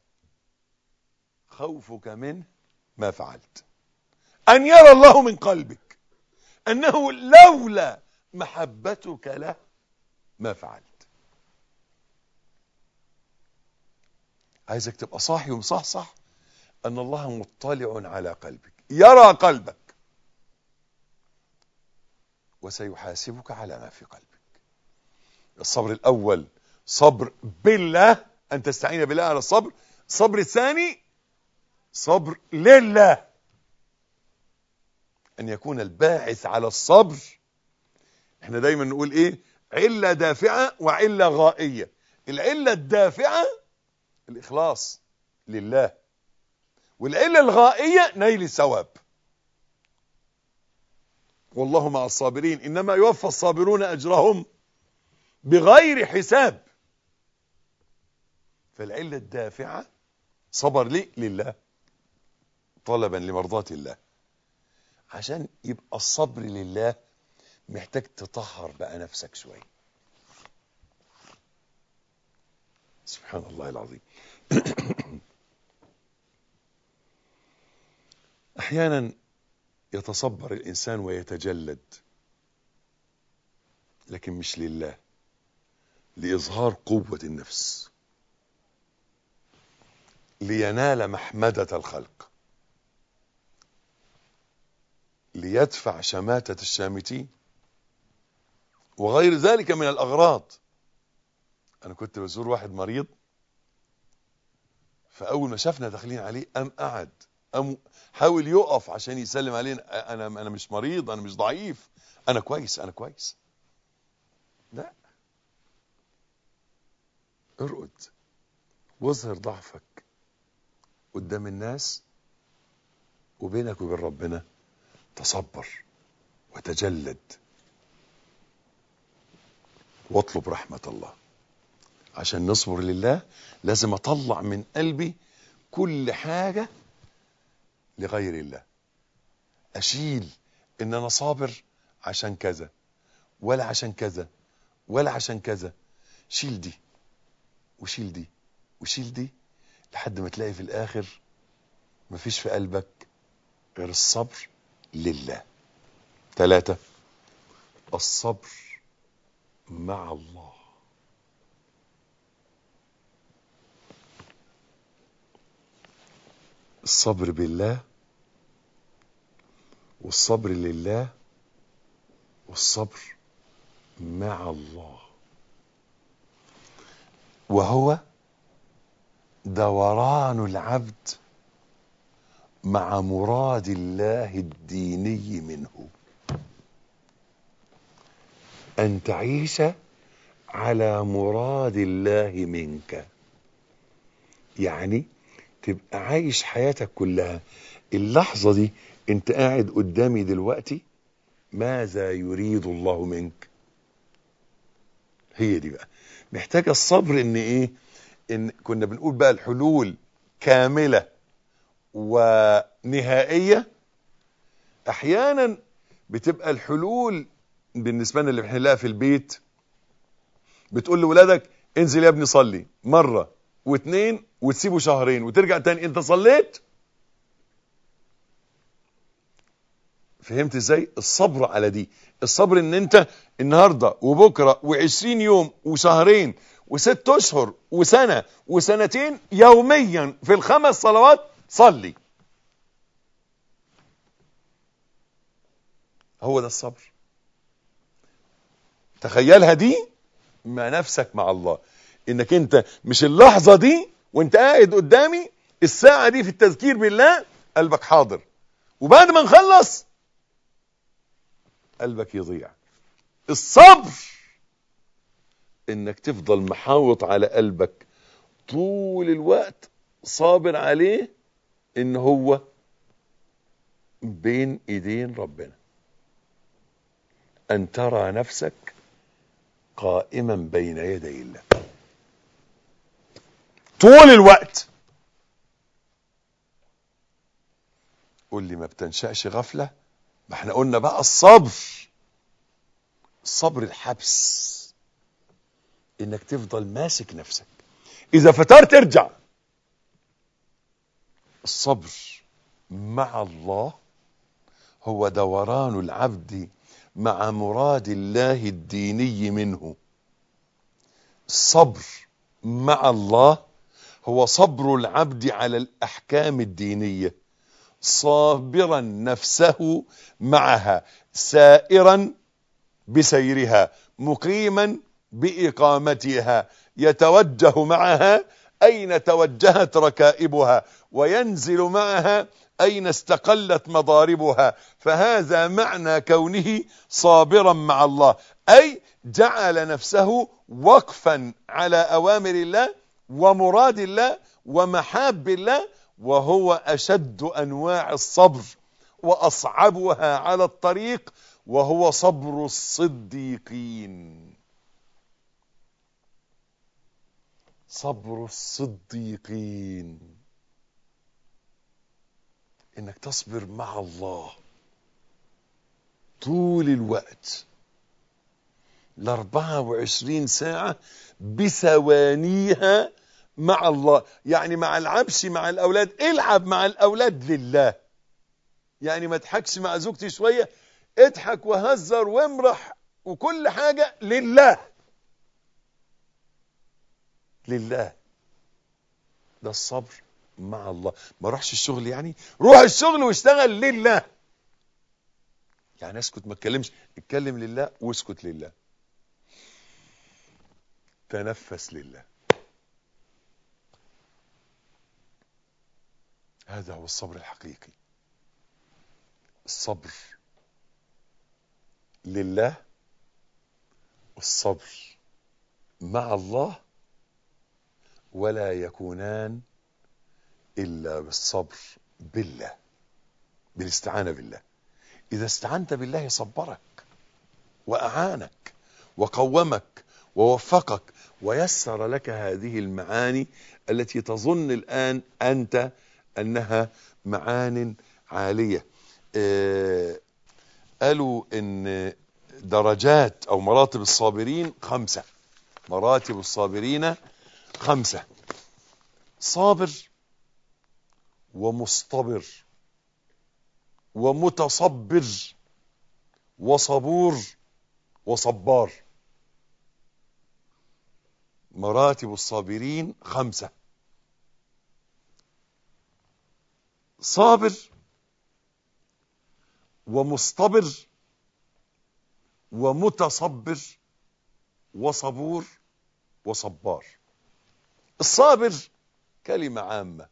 خوفك منه ما فعلت ان يرى الله من قلبك انه لولا محبتك له ما فعلت عايزك تبقى صاحي ومصحصح ان الله مطلع على قلبك يرى قلبك وسيحاسبك على ما في قلبك الصبر الاول صبر بالله ان تستعين بالله على الصبر الصبر الثاني صبر لله ان يكون الباعث على الصبر احنا دايما نقول ايه علة دافعة وعلة غائية العلة الدافعة الاخلاص لله والعلة الغائية نيل الثواب والله مع الصابرين انما يوفى الصابرون اجرهم بغير حساب فالعلة الدافعة صبر ليه لله طلبا لمرضاة الله عشان يبقى الصبر لله محتاج تطهر بقى نفسك شوية سبحان الله العظيم احيانا يتصبر الانسان ويتجلد لكن مش لله لاظهار قوة النفس لينال محمدة الخلق ليدفع شماتة الشامتين وغير ذلك من الأغراض أنا كنت بزور واحد مريض فاول ما شافنا داخلين عليه قام قعد قام حاول يقف عشان يسلم علينا انا انا مش مريض انا مش ضعيف انا كويس انا كويس لا ارقد واظهر ضعفك قدام الناس وبينك وبين ربنا تصبر وتجلد واطلب رحمة الله عشان نصبر لله لازم اطلع من قلبي كل حاجة لغير الله اشيل ان انا صابر عشان كذا ولا عشان كذا ولا عشان كذا شيل دي وشيل دي وشيل دي لحد ما تلاقي في الاخر مفيش في قلبك غير الصبر لله ثلاثة الصبر مع الله الصبر بالله والصبر لله والصبر مع الله وهو دوران العبد مع مراد الله الديني منه ان تعيش على مراد الله منك يعني تبقى عايش حياتك كلها اللحظة دي انت قاعد قدامي دلوقتي ماذا يريد الله منك هي دي بقى محتاجة الصبر ان ايه ان كنا بنقول بقى الحلول كاملة ونهائية احيانا بتبقى الحلول بالنسبة لنا اللي بنحلها في البيت بتقول لولادك انزل يا ابني صلي مرة واثنين وتسيبه شهرين وترجع تاني انت صليت فهمت ازاي الصبر على دي الصبر ان انت النهاردة وبكرة وعشرين يوم وشهرين وست اشهر وسنة وسنتين يوميا في الخمس صلوات صلي هو ده الصبر تخيلها دي مع نفسك مع الله انك انت مش اللحظة دي وانت قاعد قدامي الساعة دي في التذكير بالله قلبك حاضر وبعد ما نخلص قلبك يضيع الصبر انك تفضل محاوط على قلبك طول الوقت صابر عليه ان هو بين ايدين ربنا ان ترى نفسك قائما بين يدي الله طول الوقت قول لي ما بتنشأش غفلة ما احنا قلنا بقى الصبر الصبر الحبس انك تفضل ماسك نفسك اذا فترت ارجع الصبر مع الله هو دوران العبد مع مراد الله الديني منه الصبر مع الله هو صبر العبد على الاحكام الدينيه صابرا نفسه معها سائرا بسيرها مقيما باقامتها يتوجه معها اين توجهت ركائبها وينزل معها اين استقلت مضاربها فهذا معنى كونه صابرا مع الله اي جعل نفسه وقفا على اوامر الله ومراد الله ومحاب الله وهو اشد انواع الصبر واصعبها على الطريق وهو صبر الصديقين صبر الصديقين انك تصبر مع الله طول الوقت ال 24 ساعة بثوانيها مع الله يعني مع العبش مع الأولاد العب مع الأولاد لله يعني ما تضحكش مع زوجتي شوية اضحك وهزر وامرح وكل حاجة لله لله ده الصبر مع الله ما روحش الشغل يعني روح الشغل واشتغل لله يعني اسكت ما اتكلمش اتكلم لله واسكت لله تنفس لله هذا هو الصبر الحقيقي الصبر لله والصبر مع الله ولا يكونان الا بالصبر بالله بالاستعانه بالله اذا استعنت بالله صبرك واعانك وقومك ووفقك ويسر لك هذه المعاني التي تظن الان انت انها معان عاليه آه قالوا ان درجات او مراتب الصابرين خمسه مراتب الصابرين خمسه صابر ومصطبر ومتصبر وصبور وصبار مراتب الصابرين خمسة صابر ومصطبر ومتصبر وصبور وصبار الصابر كلمة عامة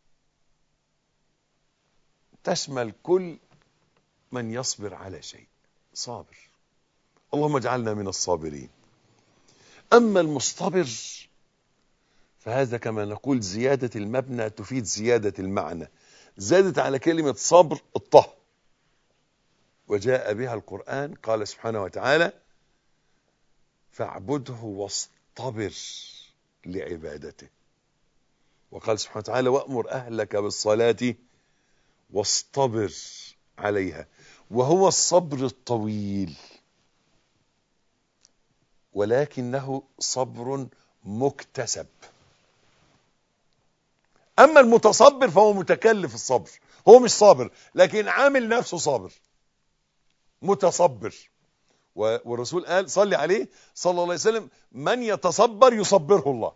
تشمل كل من يصبر على شيء صابر اللهم اجعلنا من الصابرين أما المصطبر فهذا كما نقول زيادة المبنى تفيد زيادة المعنى زادت على كلمة صبر الطه وجاء بها القرآن قال سبحانه وتعالى فاعبده واصطبر لعبادته وقال سبحانه وتعالى وأمر أهلك بالصلاة واصطبر عليها وهو الصبر الطويل ولكنه صبر مكتسب اما المتصبر فهو متكلف الصبر هو مش صابر لكن عامل نفسه صابر متصبر والرسول قال صلي عليه صلى الله عليه وسلم من يتصبر يصبره الله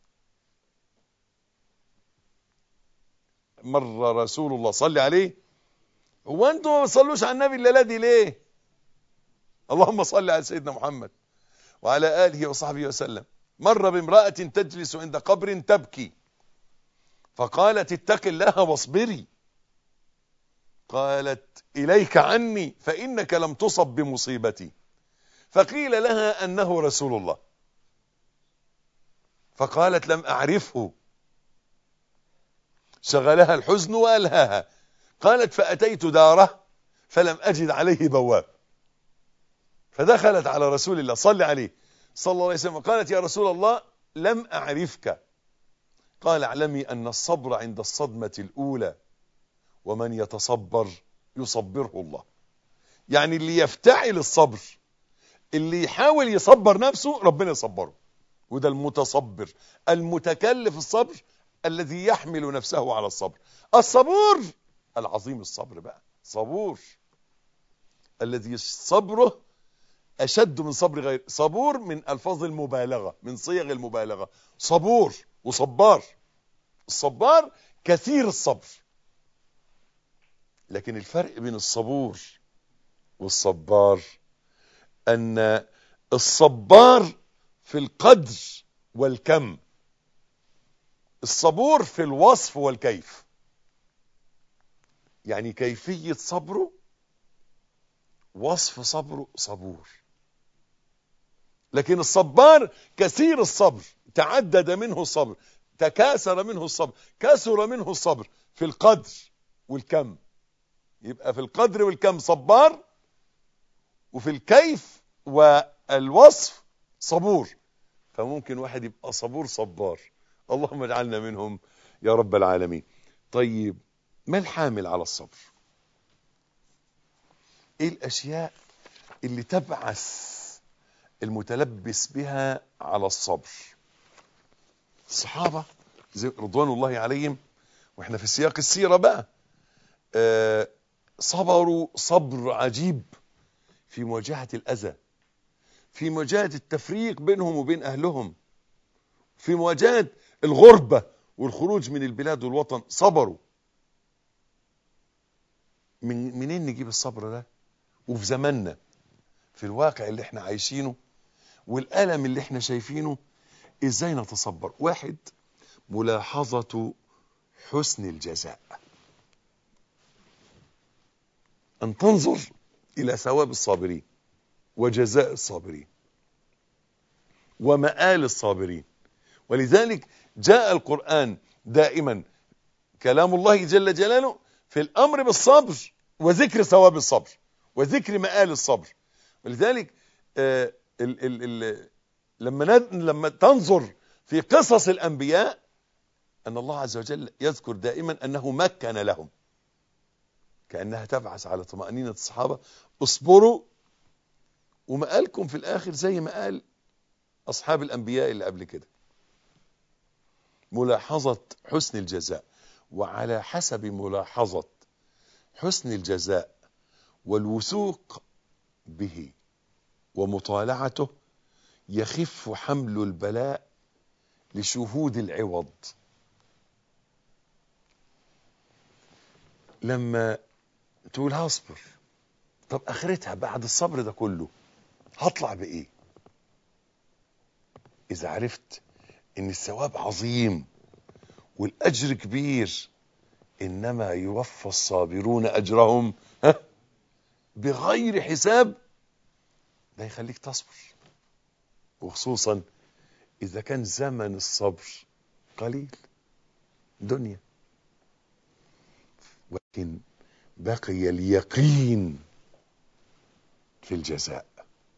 مر رسول الله صلي عليه هو انتم ما بتصلوش على النبي الليله دي ليه اللهم صل على سيدنا محمد وعلى آله وصحبه وسلم مر بامرأة تجلس عند قبر تبكي فقالت اتق الله واصبري قالت إليك عني فإنك لم تصب بمصيبتي فقيل لها أنه رسول الله فقالت لم أعرفه شغلها الحزن وألهاها قالت فأتيت داره فلم أجد عليه بواب فدخلت على رسول الله صلى عليه صلى الله عليه وسلم قالت يا رسول الله لم أعرفك قال اعلمي أن الصبر عند الصدمة الأولى ومن يتصبر يصبره الله يعني اللي يفتعل الصبر اللي يحاول يصبر نفسه ربنا يصبره وده المتصبر المتكلف الصبر الذي يحمل نفسه على الصبر الصبور العظيم الصبر بقى صبور الذي صبره أشد من صبر غير صبور من ألفاظ المبالغة من صيغ المبالغة صبور وصبار الصبار كثير الصبر لكن الفرق بين الصبور والصبار أن الصبار في القدر والكم الصبور في الوصف والكيف يعني كيفية صبره وصف صبره صبور لكن الصبار كثير الصبر تعدد منه الصبر تكاثر منه الصبر كثر منه الصبر في القدر والكم يبقى في القدر والكم صبار وفي الكيف والوصف صبور فممكن واحد يبقى صبور صبار اللهم اجعلنا منهم يا رب العالمين طيب ما الحامل على الصبر ايه الاشياء اللي تبعث المتلبس بها على الصبر الصحابة رضوان الله عليهم واحنا في سياق السيرة بقى آه صبروا صبر عجيب في مواجهة الأذى في مواجهة التفريق بينهم وبين أهلهم في مواجهة الغربة والخروج من البلاد والوطن صبروا من منين نجيب الصبر ده وفي زماننا في الواقع اللي احنا عايشينه والألم اللي احنا شايفينه ازاي نتصبر واحد ملاحظة حسن الجزاء أن تنظر إلى ثواب الصابرين وجزاء الصابرين ومآل الصابرين ولذلك جاء القرآن دائما كلام الله جل جلاله في الأمر بالصبر وذكر ثواب الصبر وذكر مآل الصبر ولذلك آه ال ال ال لما ند- لما تنظر في قصص الأنبياء أن الله عز وجل يذكر دائما أنه مكن لهم كأنها تبعث على طمأنينة الصحابة اصبروا ومآلكم في الآخر زي ما قال أصحاب الأنبياء اللي قبل كده ملاحظة حسن الجزاء وعلى حسب ملاحظة حسن الجزاء والوثوق به ومطالعته يخف حمل البلاء لشهود العوض لما تقول هصبر طب اخرتها بعد الصبر ده كله هطلع بايه اذا عرفت ان الثواب عظيم والاجر كبير انما يوفى الصابرون اجرهم ها بغير حساب ده يخليك تصبر وخصوصا اذا كان زمن الصبر قليل دنيا ولكن بقي اليقين في الجزاء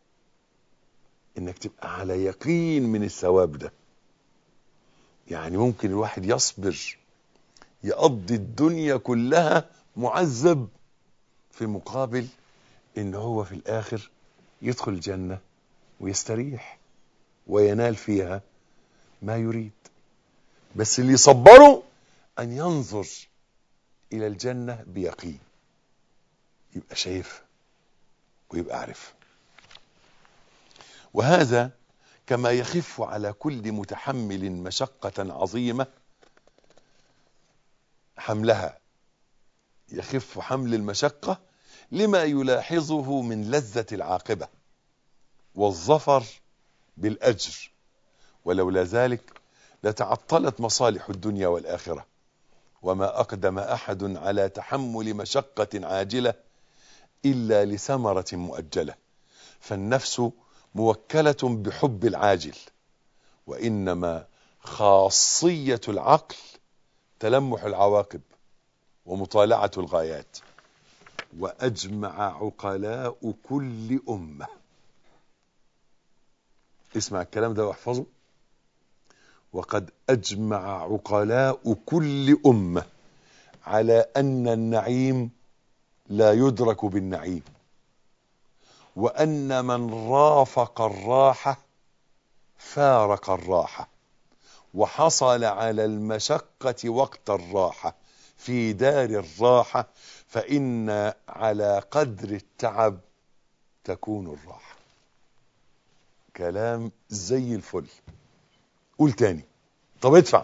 انك تبقى على يقين من الثواب ده يعني ممكن الواحد يصبر يقضي الدنيا كلها معذب في مقابل ان هو في الاخر يدخل الجنة ويستريح وينال فيها ما يريد بس اللي يصبره ان ينظر الى الجنة بيقين يبقى شايفها ويبقى عارفها وهذا كما يخف على كل متحمل مشقة عظيمة حملها يخف حمل المشقة لما يلاحظه من لذة العاقبة والظفر بالأجر ولولا ذلك لتعطلت مصالح الدنيا والآخرة وما أقدم أحد على تحمل مشقة عاجلة إلا لثمرة مؤجلة فالنفس موكلة بحب العاجل وإنما خاصية العقل تلمح العواقب ومطالعة الغايات وأجمع عقلاء كل أمة اسمع الكلام ده واحفظه وقد أجمع عقلاء كل أمة على أن النعيم لا يدرك بالنعيم وأن من رافق الراحة فارق الراحة وحصل على المشقة وقت الراحة في دار الراحة فإن على قدر التعب تكون الراحة كلام زي الفل قول تاني طب ادفع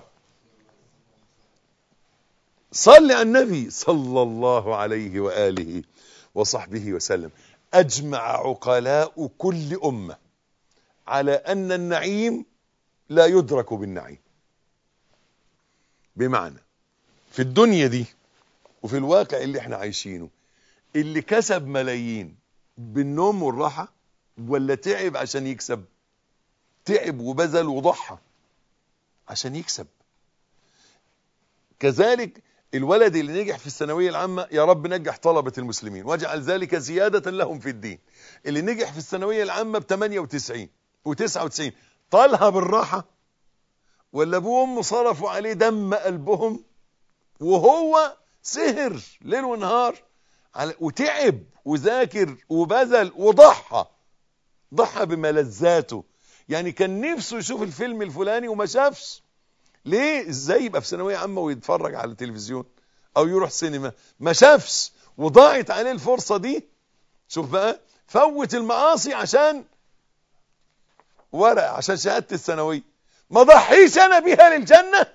صل على النبي صلى الله عليه وآله وصحبه وسلم أجمع عقلاء كل أمة على أن النعيم لا يدرك بالنعيم بمعنى في الدنيا دي وفي الواقع اللي احنا عايشينه اللي كسب ملايين بالنوم والراحة ولا تعب عشان يكسب تعب وبذل وضحى عشان يكسب كذلك الولد اللي نجح في الثانوية العامة يا رب نجح طلبة المسلمين واجعل ذلك زيادة لهم في الدين اللي نجح في الثانوية العامة ب 98 و99 طالها بالراحة ولا ابوه وامه صرفوا عليه دم قلبهم وهو سهر ليل ونهار على وتعب وذاكر وبذل وضحى ضحى بملذاته يعني كان نفسه يشوف الفيلم الفلاني وما شافش ليه ازاي يبقى في ثانويه عامه ويتفرج على التلفزيون او يروح سينما ما شافش وضاعت عليه الفرصه دي شوف بقى فوت المعاصي عشان ورق عشان شهاده الثانويه ما ضحيش انا بيها للجنه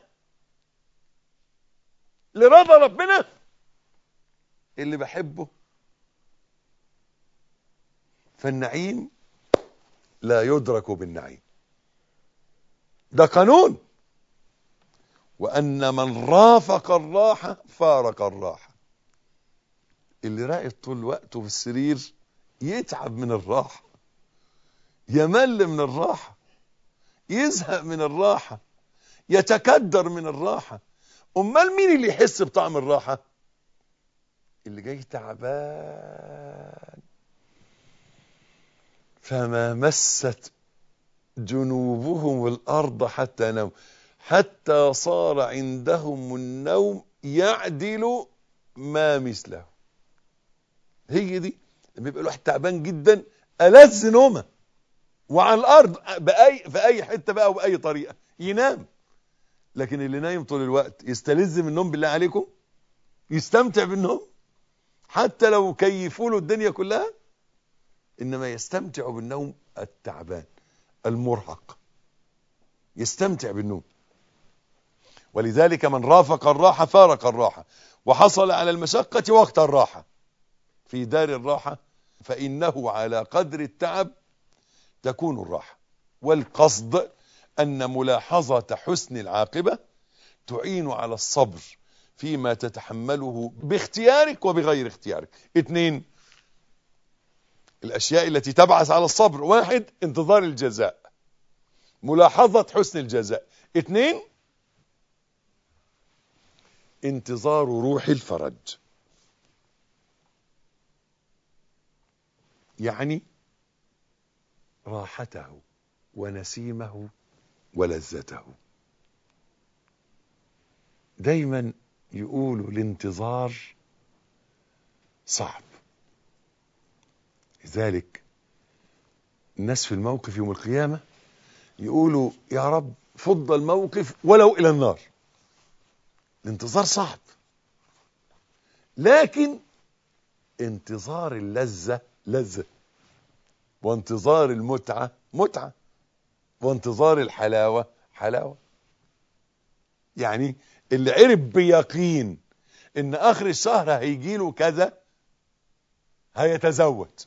لرضا ربنا اللي بحبه فالنعيم لا يدرك بالنعيم ده قانون وأن من رافق الراحة فارق الراحة اللي راقد طول وقته في السرير يتعب من الراحة يمل من الراحة يزهق من الراحة يتكدر من الراحة امال مين اللي يحس بطعم الراحة اللي جاي تعبان فما مست جنوبهم الارض حتى نوم حتى صار عندهم النوم يعدل ما مثله هي دي لما يبقى الواحد تعبان جدا ألذ نومه وعلى الارض باي في اي حته بقى وباي طريقه ينام لكن اللي نايم طول الوقت يستلذ من النوم بالله عليكم يستمتع بالنوم حتى لو كيفوا له الدنيا كلها انما يستمتع بالنوم التعبان المرهق يستمتع بالنوم ولذلك من رافق الراحة فارق الراحة وحصل على المشقة وقت الراحة في دار الراحة فإنه على قدر التعب تكون الراحة والقصد أن ملاحظة حسن العاقبة تعين على الصبر فيما تتحمله باختيارك وبغير اختيارك اثنين الأشياء التي تبعث على الصبر واحد انتظار الجزاء ملاحظة حسن الجزاء اثنين انتظار روح الفرج يعني راحته ونسيمه ولذته دايما يقولوا الانتظار صعب لذلك الناس في الموقف يوم القيامة يقولوا يا رب فض الموقف ولو إلى النار الانتظار صعب لكن انتظار اللذة لذة وانتظار المتعة متعة وانتظار الحلاوة حلاوة يعني اللي عرف بيقين ان اخر الشهر هيجيله كذا هيتزوج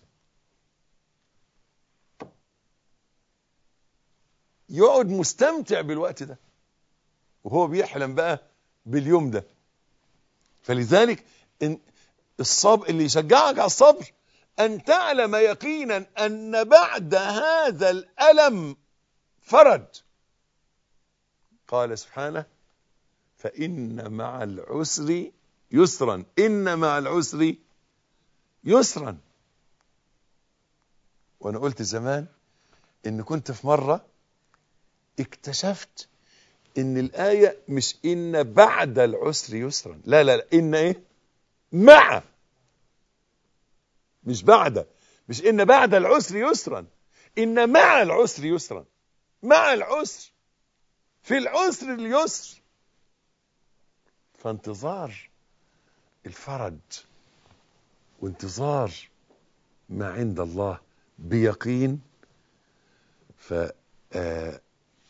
يقعد مستمتع بالوقت ده وهو بيحلم بقى باليوم ده فلذلك إن الصبر اللي يشجعك على الصبر ان تعلم يقينا ان بعد هذا الالم فرج قال سبحانه فإن مع العسر يسرا إن مع العسر يسرا وأنا قلت زمان إن كنت في مرة اكتشفت إن الآية مش إن بعد العسر يسرا لا لا لا إن إيه مع مش بعد مش إن بعد العسر يسرا إن مع العسر يسرا مع العسر في العسر اليسر فانتظار الفرج وانتظار ما عند الله بيقين ف آه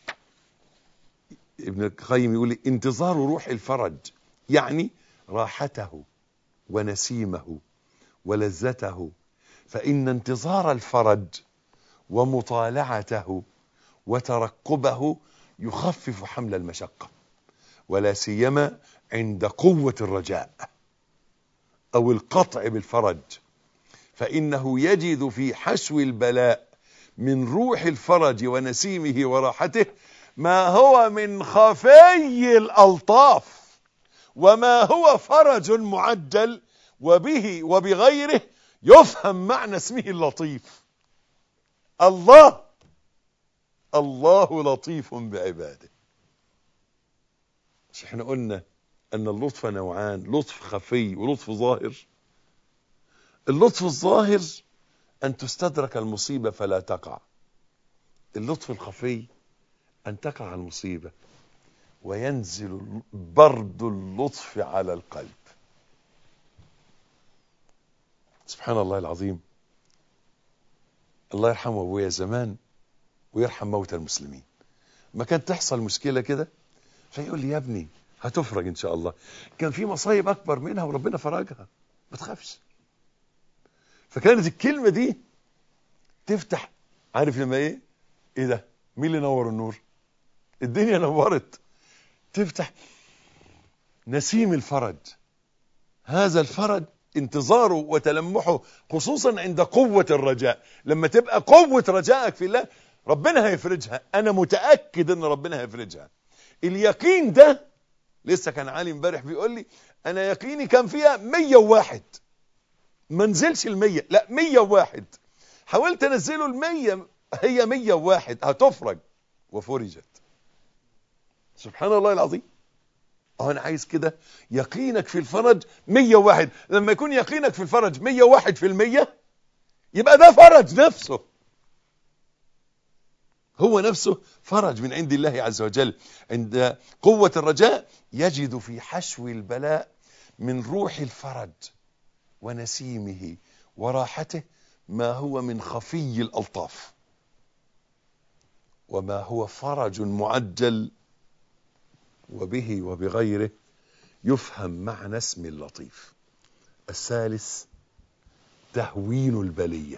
ابن القيم يقول انتظار روح الفرج يعني راحته ونسيمه ولذته فإن انتظار الفرج ومطالعته وترقبه يخفف حمل المشقة ولا سيما عند قوة الرجاء أو القطع بالفرج فإنه يجد في حشو البلاء من روح الفرج ونسيمه وراحته ما هو من خفي الألطاف وما هو فرج معجل وبه وبغيره يفهم معنى اسمه اللطيف الله الله لطيف بعباده مش احنا قلنا ان اللطف نوعان لطف خفي ولطف ظاهر اللطف الظاهر ان تستدرك المصيبة فلا تقع اللطف الخفي ان تقع المصيبة وينزل برد اللطف على القلب سبحان الله العظيم الله يرحمه ابويا زمان ويرحم موتى المسلمين ما كانت تحصل مشكلة كده فيقول لي يا ابني هتفرج ان شاء الله كان في مصايب اكبر منها وربنا فرجها ما تخافش فكانت الكلمة دي تفتح عارف لما ايه ايه ده مين اللي نور النور الدنيا نورت تفتح نسيم الفرج هذا الفرج انتظاره وتلمحه خصوصا عند قوة الرجاء لما تبقى قوة رجائك في الله ربنا هيفرجها انا متأكد ان ربنا هيفرجها اليقين ده لسه كان علي امبارح بيقول لي انا يقيني كان فيها 101 ما نزلش ال100 لا 101 حاولت انزله ال100 هي 101 هتفرج وفرجت سبحان الله العظيم اه انا عايز كده يقينك في الفرج 101 لما يكون يقينك في الفرج 101 في المية يبقى ده فرج نفسه هو نفسه فرج من عند الله عز وجل عند قوة الرجاء يجد في حشو البلاء من روح الفرج ونسيمه وراحته ما هو من خفي الألطاف وما هو فرج معجل وبه وبغيره يفهم معنى اسم اللطيف الثالث تهوين البلية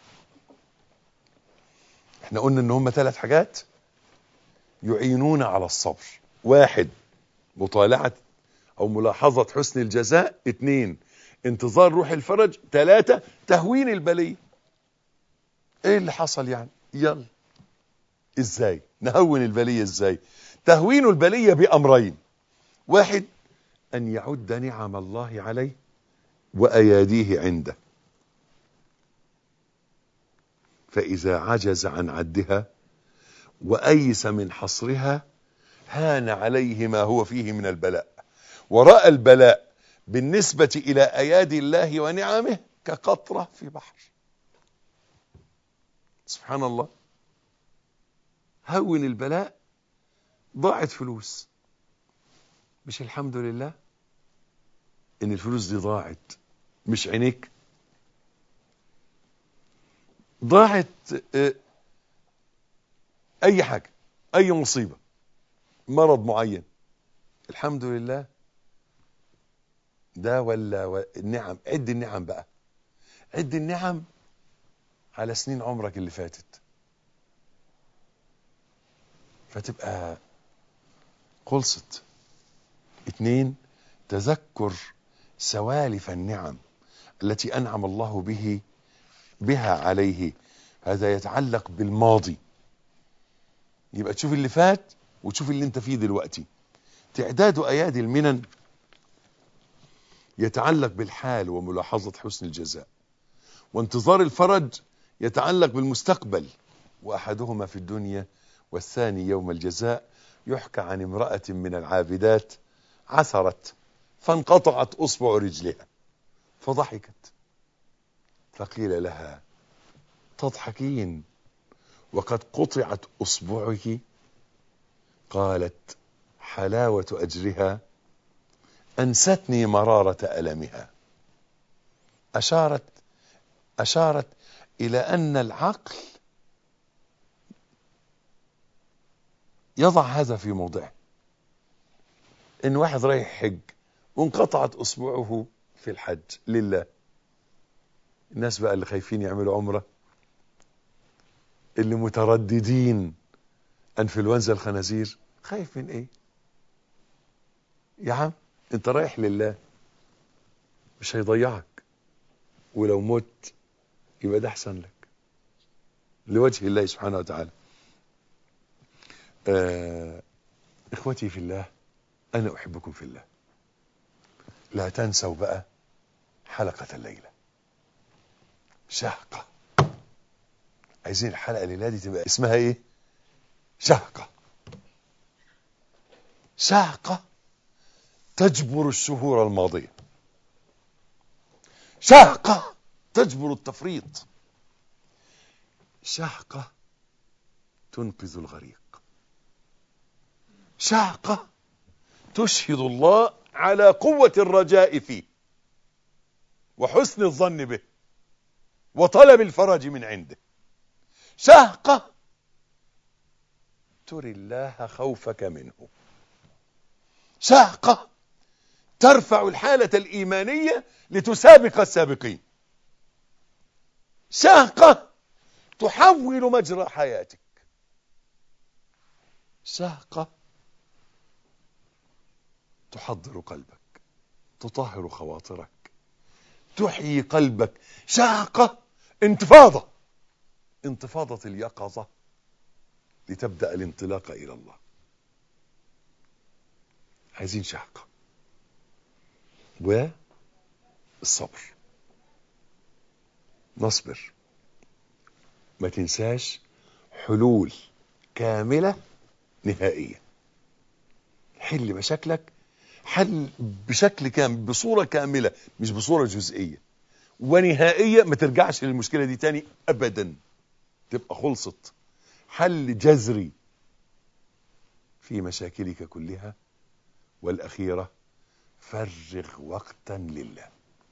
احنا قلنا ان هم ثلاث حاجات يعينون على الصبر واحد مطالعة او ملاحظة حسن الجزاء اثنين انتظار روح الفرج ثلاثة تهوين البلية ايه اللي حصل يعني يلا ازاي نهون البلية ازاي تهوين البلية بأمرين واحد أن يعد نعم الله عليه وأياديه عنده فإذا عجز عن عدها وأيس من حصرها هان عليه ما هو فيه من البلاء ورأى البلاء بالنسبة إلى أيادي الله ونعمه كقطرة في بحر سبحان الله هون البلاء ضاعت فلوس مش الحمد لله ان الفلوس دي ضاعت مش عينيك ضاعت اه اي حاجة اي مصيبة مرض معين الحمد لله ده ولا النعم عد النعم بقى عد النعم على سنين عمرك اللي فاتت فتبقى خلصت اتنين تذكر سوالف النعم التي انعم الله به بها عليه هذا يتعلق بالماضي يبقى تشوف اللي فات وتشوف اللي انت فيه دلوقتي تعداد ايادي المنن يتعلق بالحال وملاحظة حسن الجزاء وانتظار الفرج يتعلق بالمستقبل واحدهما في الدنيا والثاني يوم الجزاء يحكى عن امرأة من العابدات عثرت فانقطعت اصبع رجلها فضحكت فقيل لها تضحكين وقد قطعت اصبعك قالت حلاوة اجرها انستني مرارة المها اشارت اشارت الى ان العقل يضع هذا في موضعه ان واحد رايح حج وانقطعت اصبعه في الحج لله الناس بقى اللي خايفين يعملوا عمره اللي مترددين انفلونزا الخنازير خايف من ايه يا عم انت رايح لله مش هيضيعك ولو مت يبقى ده احسن لك لوجه الله سبحانه وتعالى آه اخوتي في الله انا احبكم في الله لا تنسوا بقى حلقة الليلة شهقة عايزين الحلقة الليلة دي تبقى اسمها ايه شهقة شهقة تجبر الشهور الماضية شهقة تجبر التفريط شهقة تنقذ الغريق شهقة تشهد الله على قوة الرجاء فيه وحسن الظن به وطلب الفرج من عنده شهقة تري الله خوفك منه شهقة ترفع الحالة الإيمانية لتسابق السابقين شهقة تحول مجرى حياتك شهقة تحضر قلبك تطهر خواطرك تحيي قلبك شهقة انتفاضة انتفاضة اليقظة لتبدأ الانطلاق إلى الله عايزين شهقة والصبر نصبر ما تنساش حلول كاملة نهائية حل مشاكلك حل بشكل كامل بصورة كاملة مش بصورة جزئية ونهائية ما ترجعش للمشكلة دي تاني أبدا تبقى خلصت حل جذري في مشاكلك كلها والأخيرة فرغ وقتا لله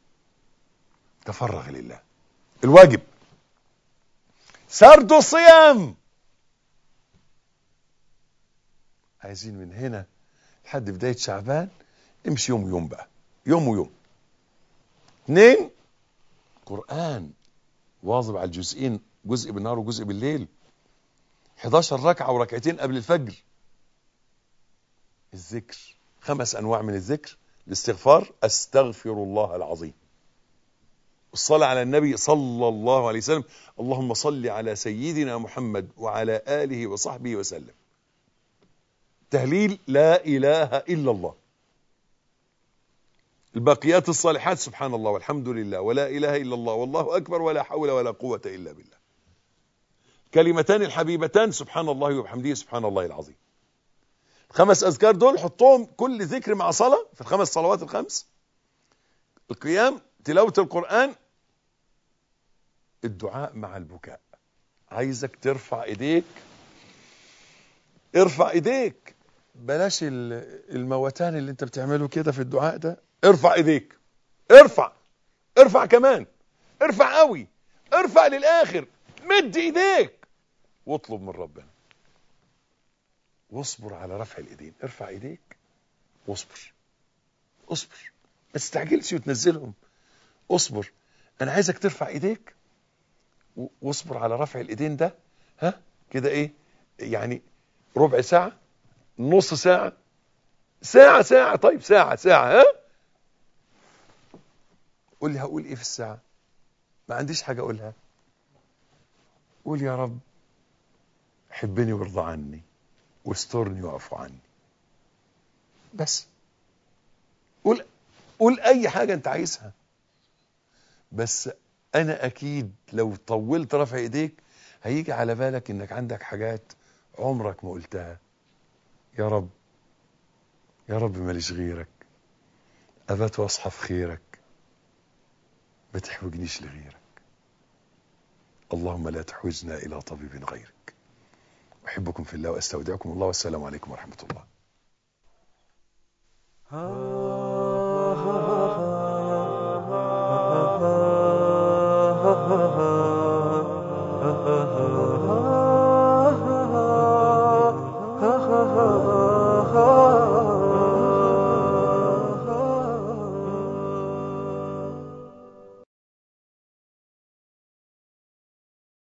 تفرغ لله الواجب سرد الصيام عايزين من هنا لحد بداية شعبان امشي يوم ويوم بقى يوم ويوم اثنين قرآن واظب على الجزئين جزء بالنهار وجزء بالليل 11 ركعة وركعتين قبل الفجر الذكر خمس أنواع من الذكر الاستغفار أستغفر الله العظيم الصلاة على النبي صلى الله عليه وسلم اللهم صل على سيدنا محمد وعلى آله وصحبه وسلم تهليل لا إله إلا الله الباقيات الصالحات سبحان الله والحمد لله ولا إله إلا الله والله أكبر ولا حول ولا قوة إلا بالله كلمتان الحبيبتان سبحان الله وبحمده سبحان الله العظيم الخمس أذكار دول حطهم كل ذكر مع صلاة في الخمس صلوات الخمس القيام تلاوة القرآن الدعاء مع البكاء عايزك ترفع ايديك ارفع ايديك بلاش الموتان اللي انت بتعمله كده في الدعاء ده ارفع ايديك ارفع ارفع كمان ارفع قوي ارفع للاخر مد ايديك واطلب من ربنا واصبر على رفع الايدين ارفع ايديك واصبر اصبر ما تستعجلش وتنزلهم اصبر انا عايزك ترفع ايديك واصبر على رفع الايدين ده ها كده ايه يعني ربع ساعة نص ساعة ساعة ساعة طيب ساعة ساعة ها قول لي هقول ايه في الساعة ما عنديش حاجة اقولها قول يا رب حبني وارضى عني واسترني واعف عني بس قول قول اي حاجة انت عايزها بس انا اكيد لو طولت رفع ايديك هيجي على بالك انك عندك حاجات عمرك ما قلتها يا رب يا رب ماليش غيرك ابات واصحى في خيرك ما تحوجنيش لغيرك اللهم لا تحوجنا الى طبيب غيرك احبكم في الله واستودعكم الله والسلام عليكم ورحمه الله ha ha ha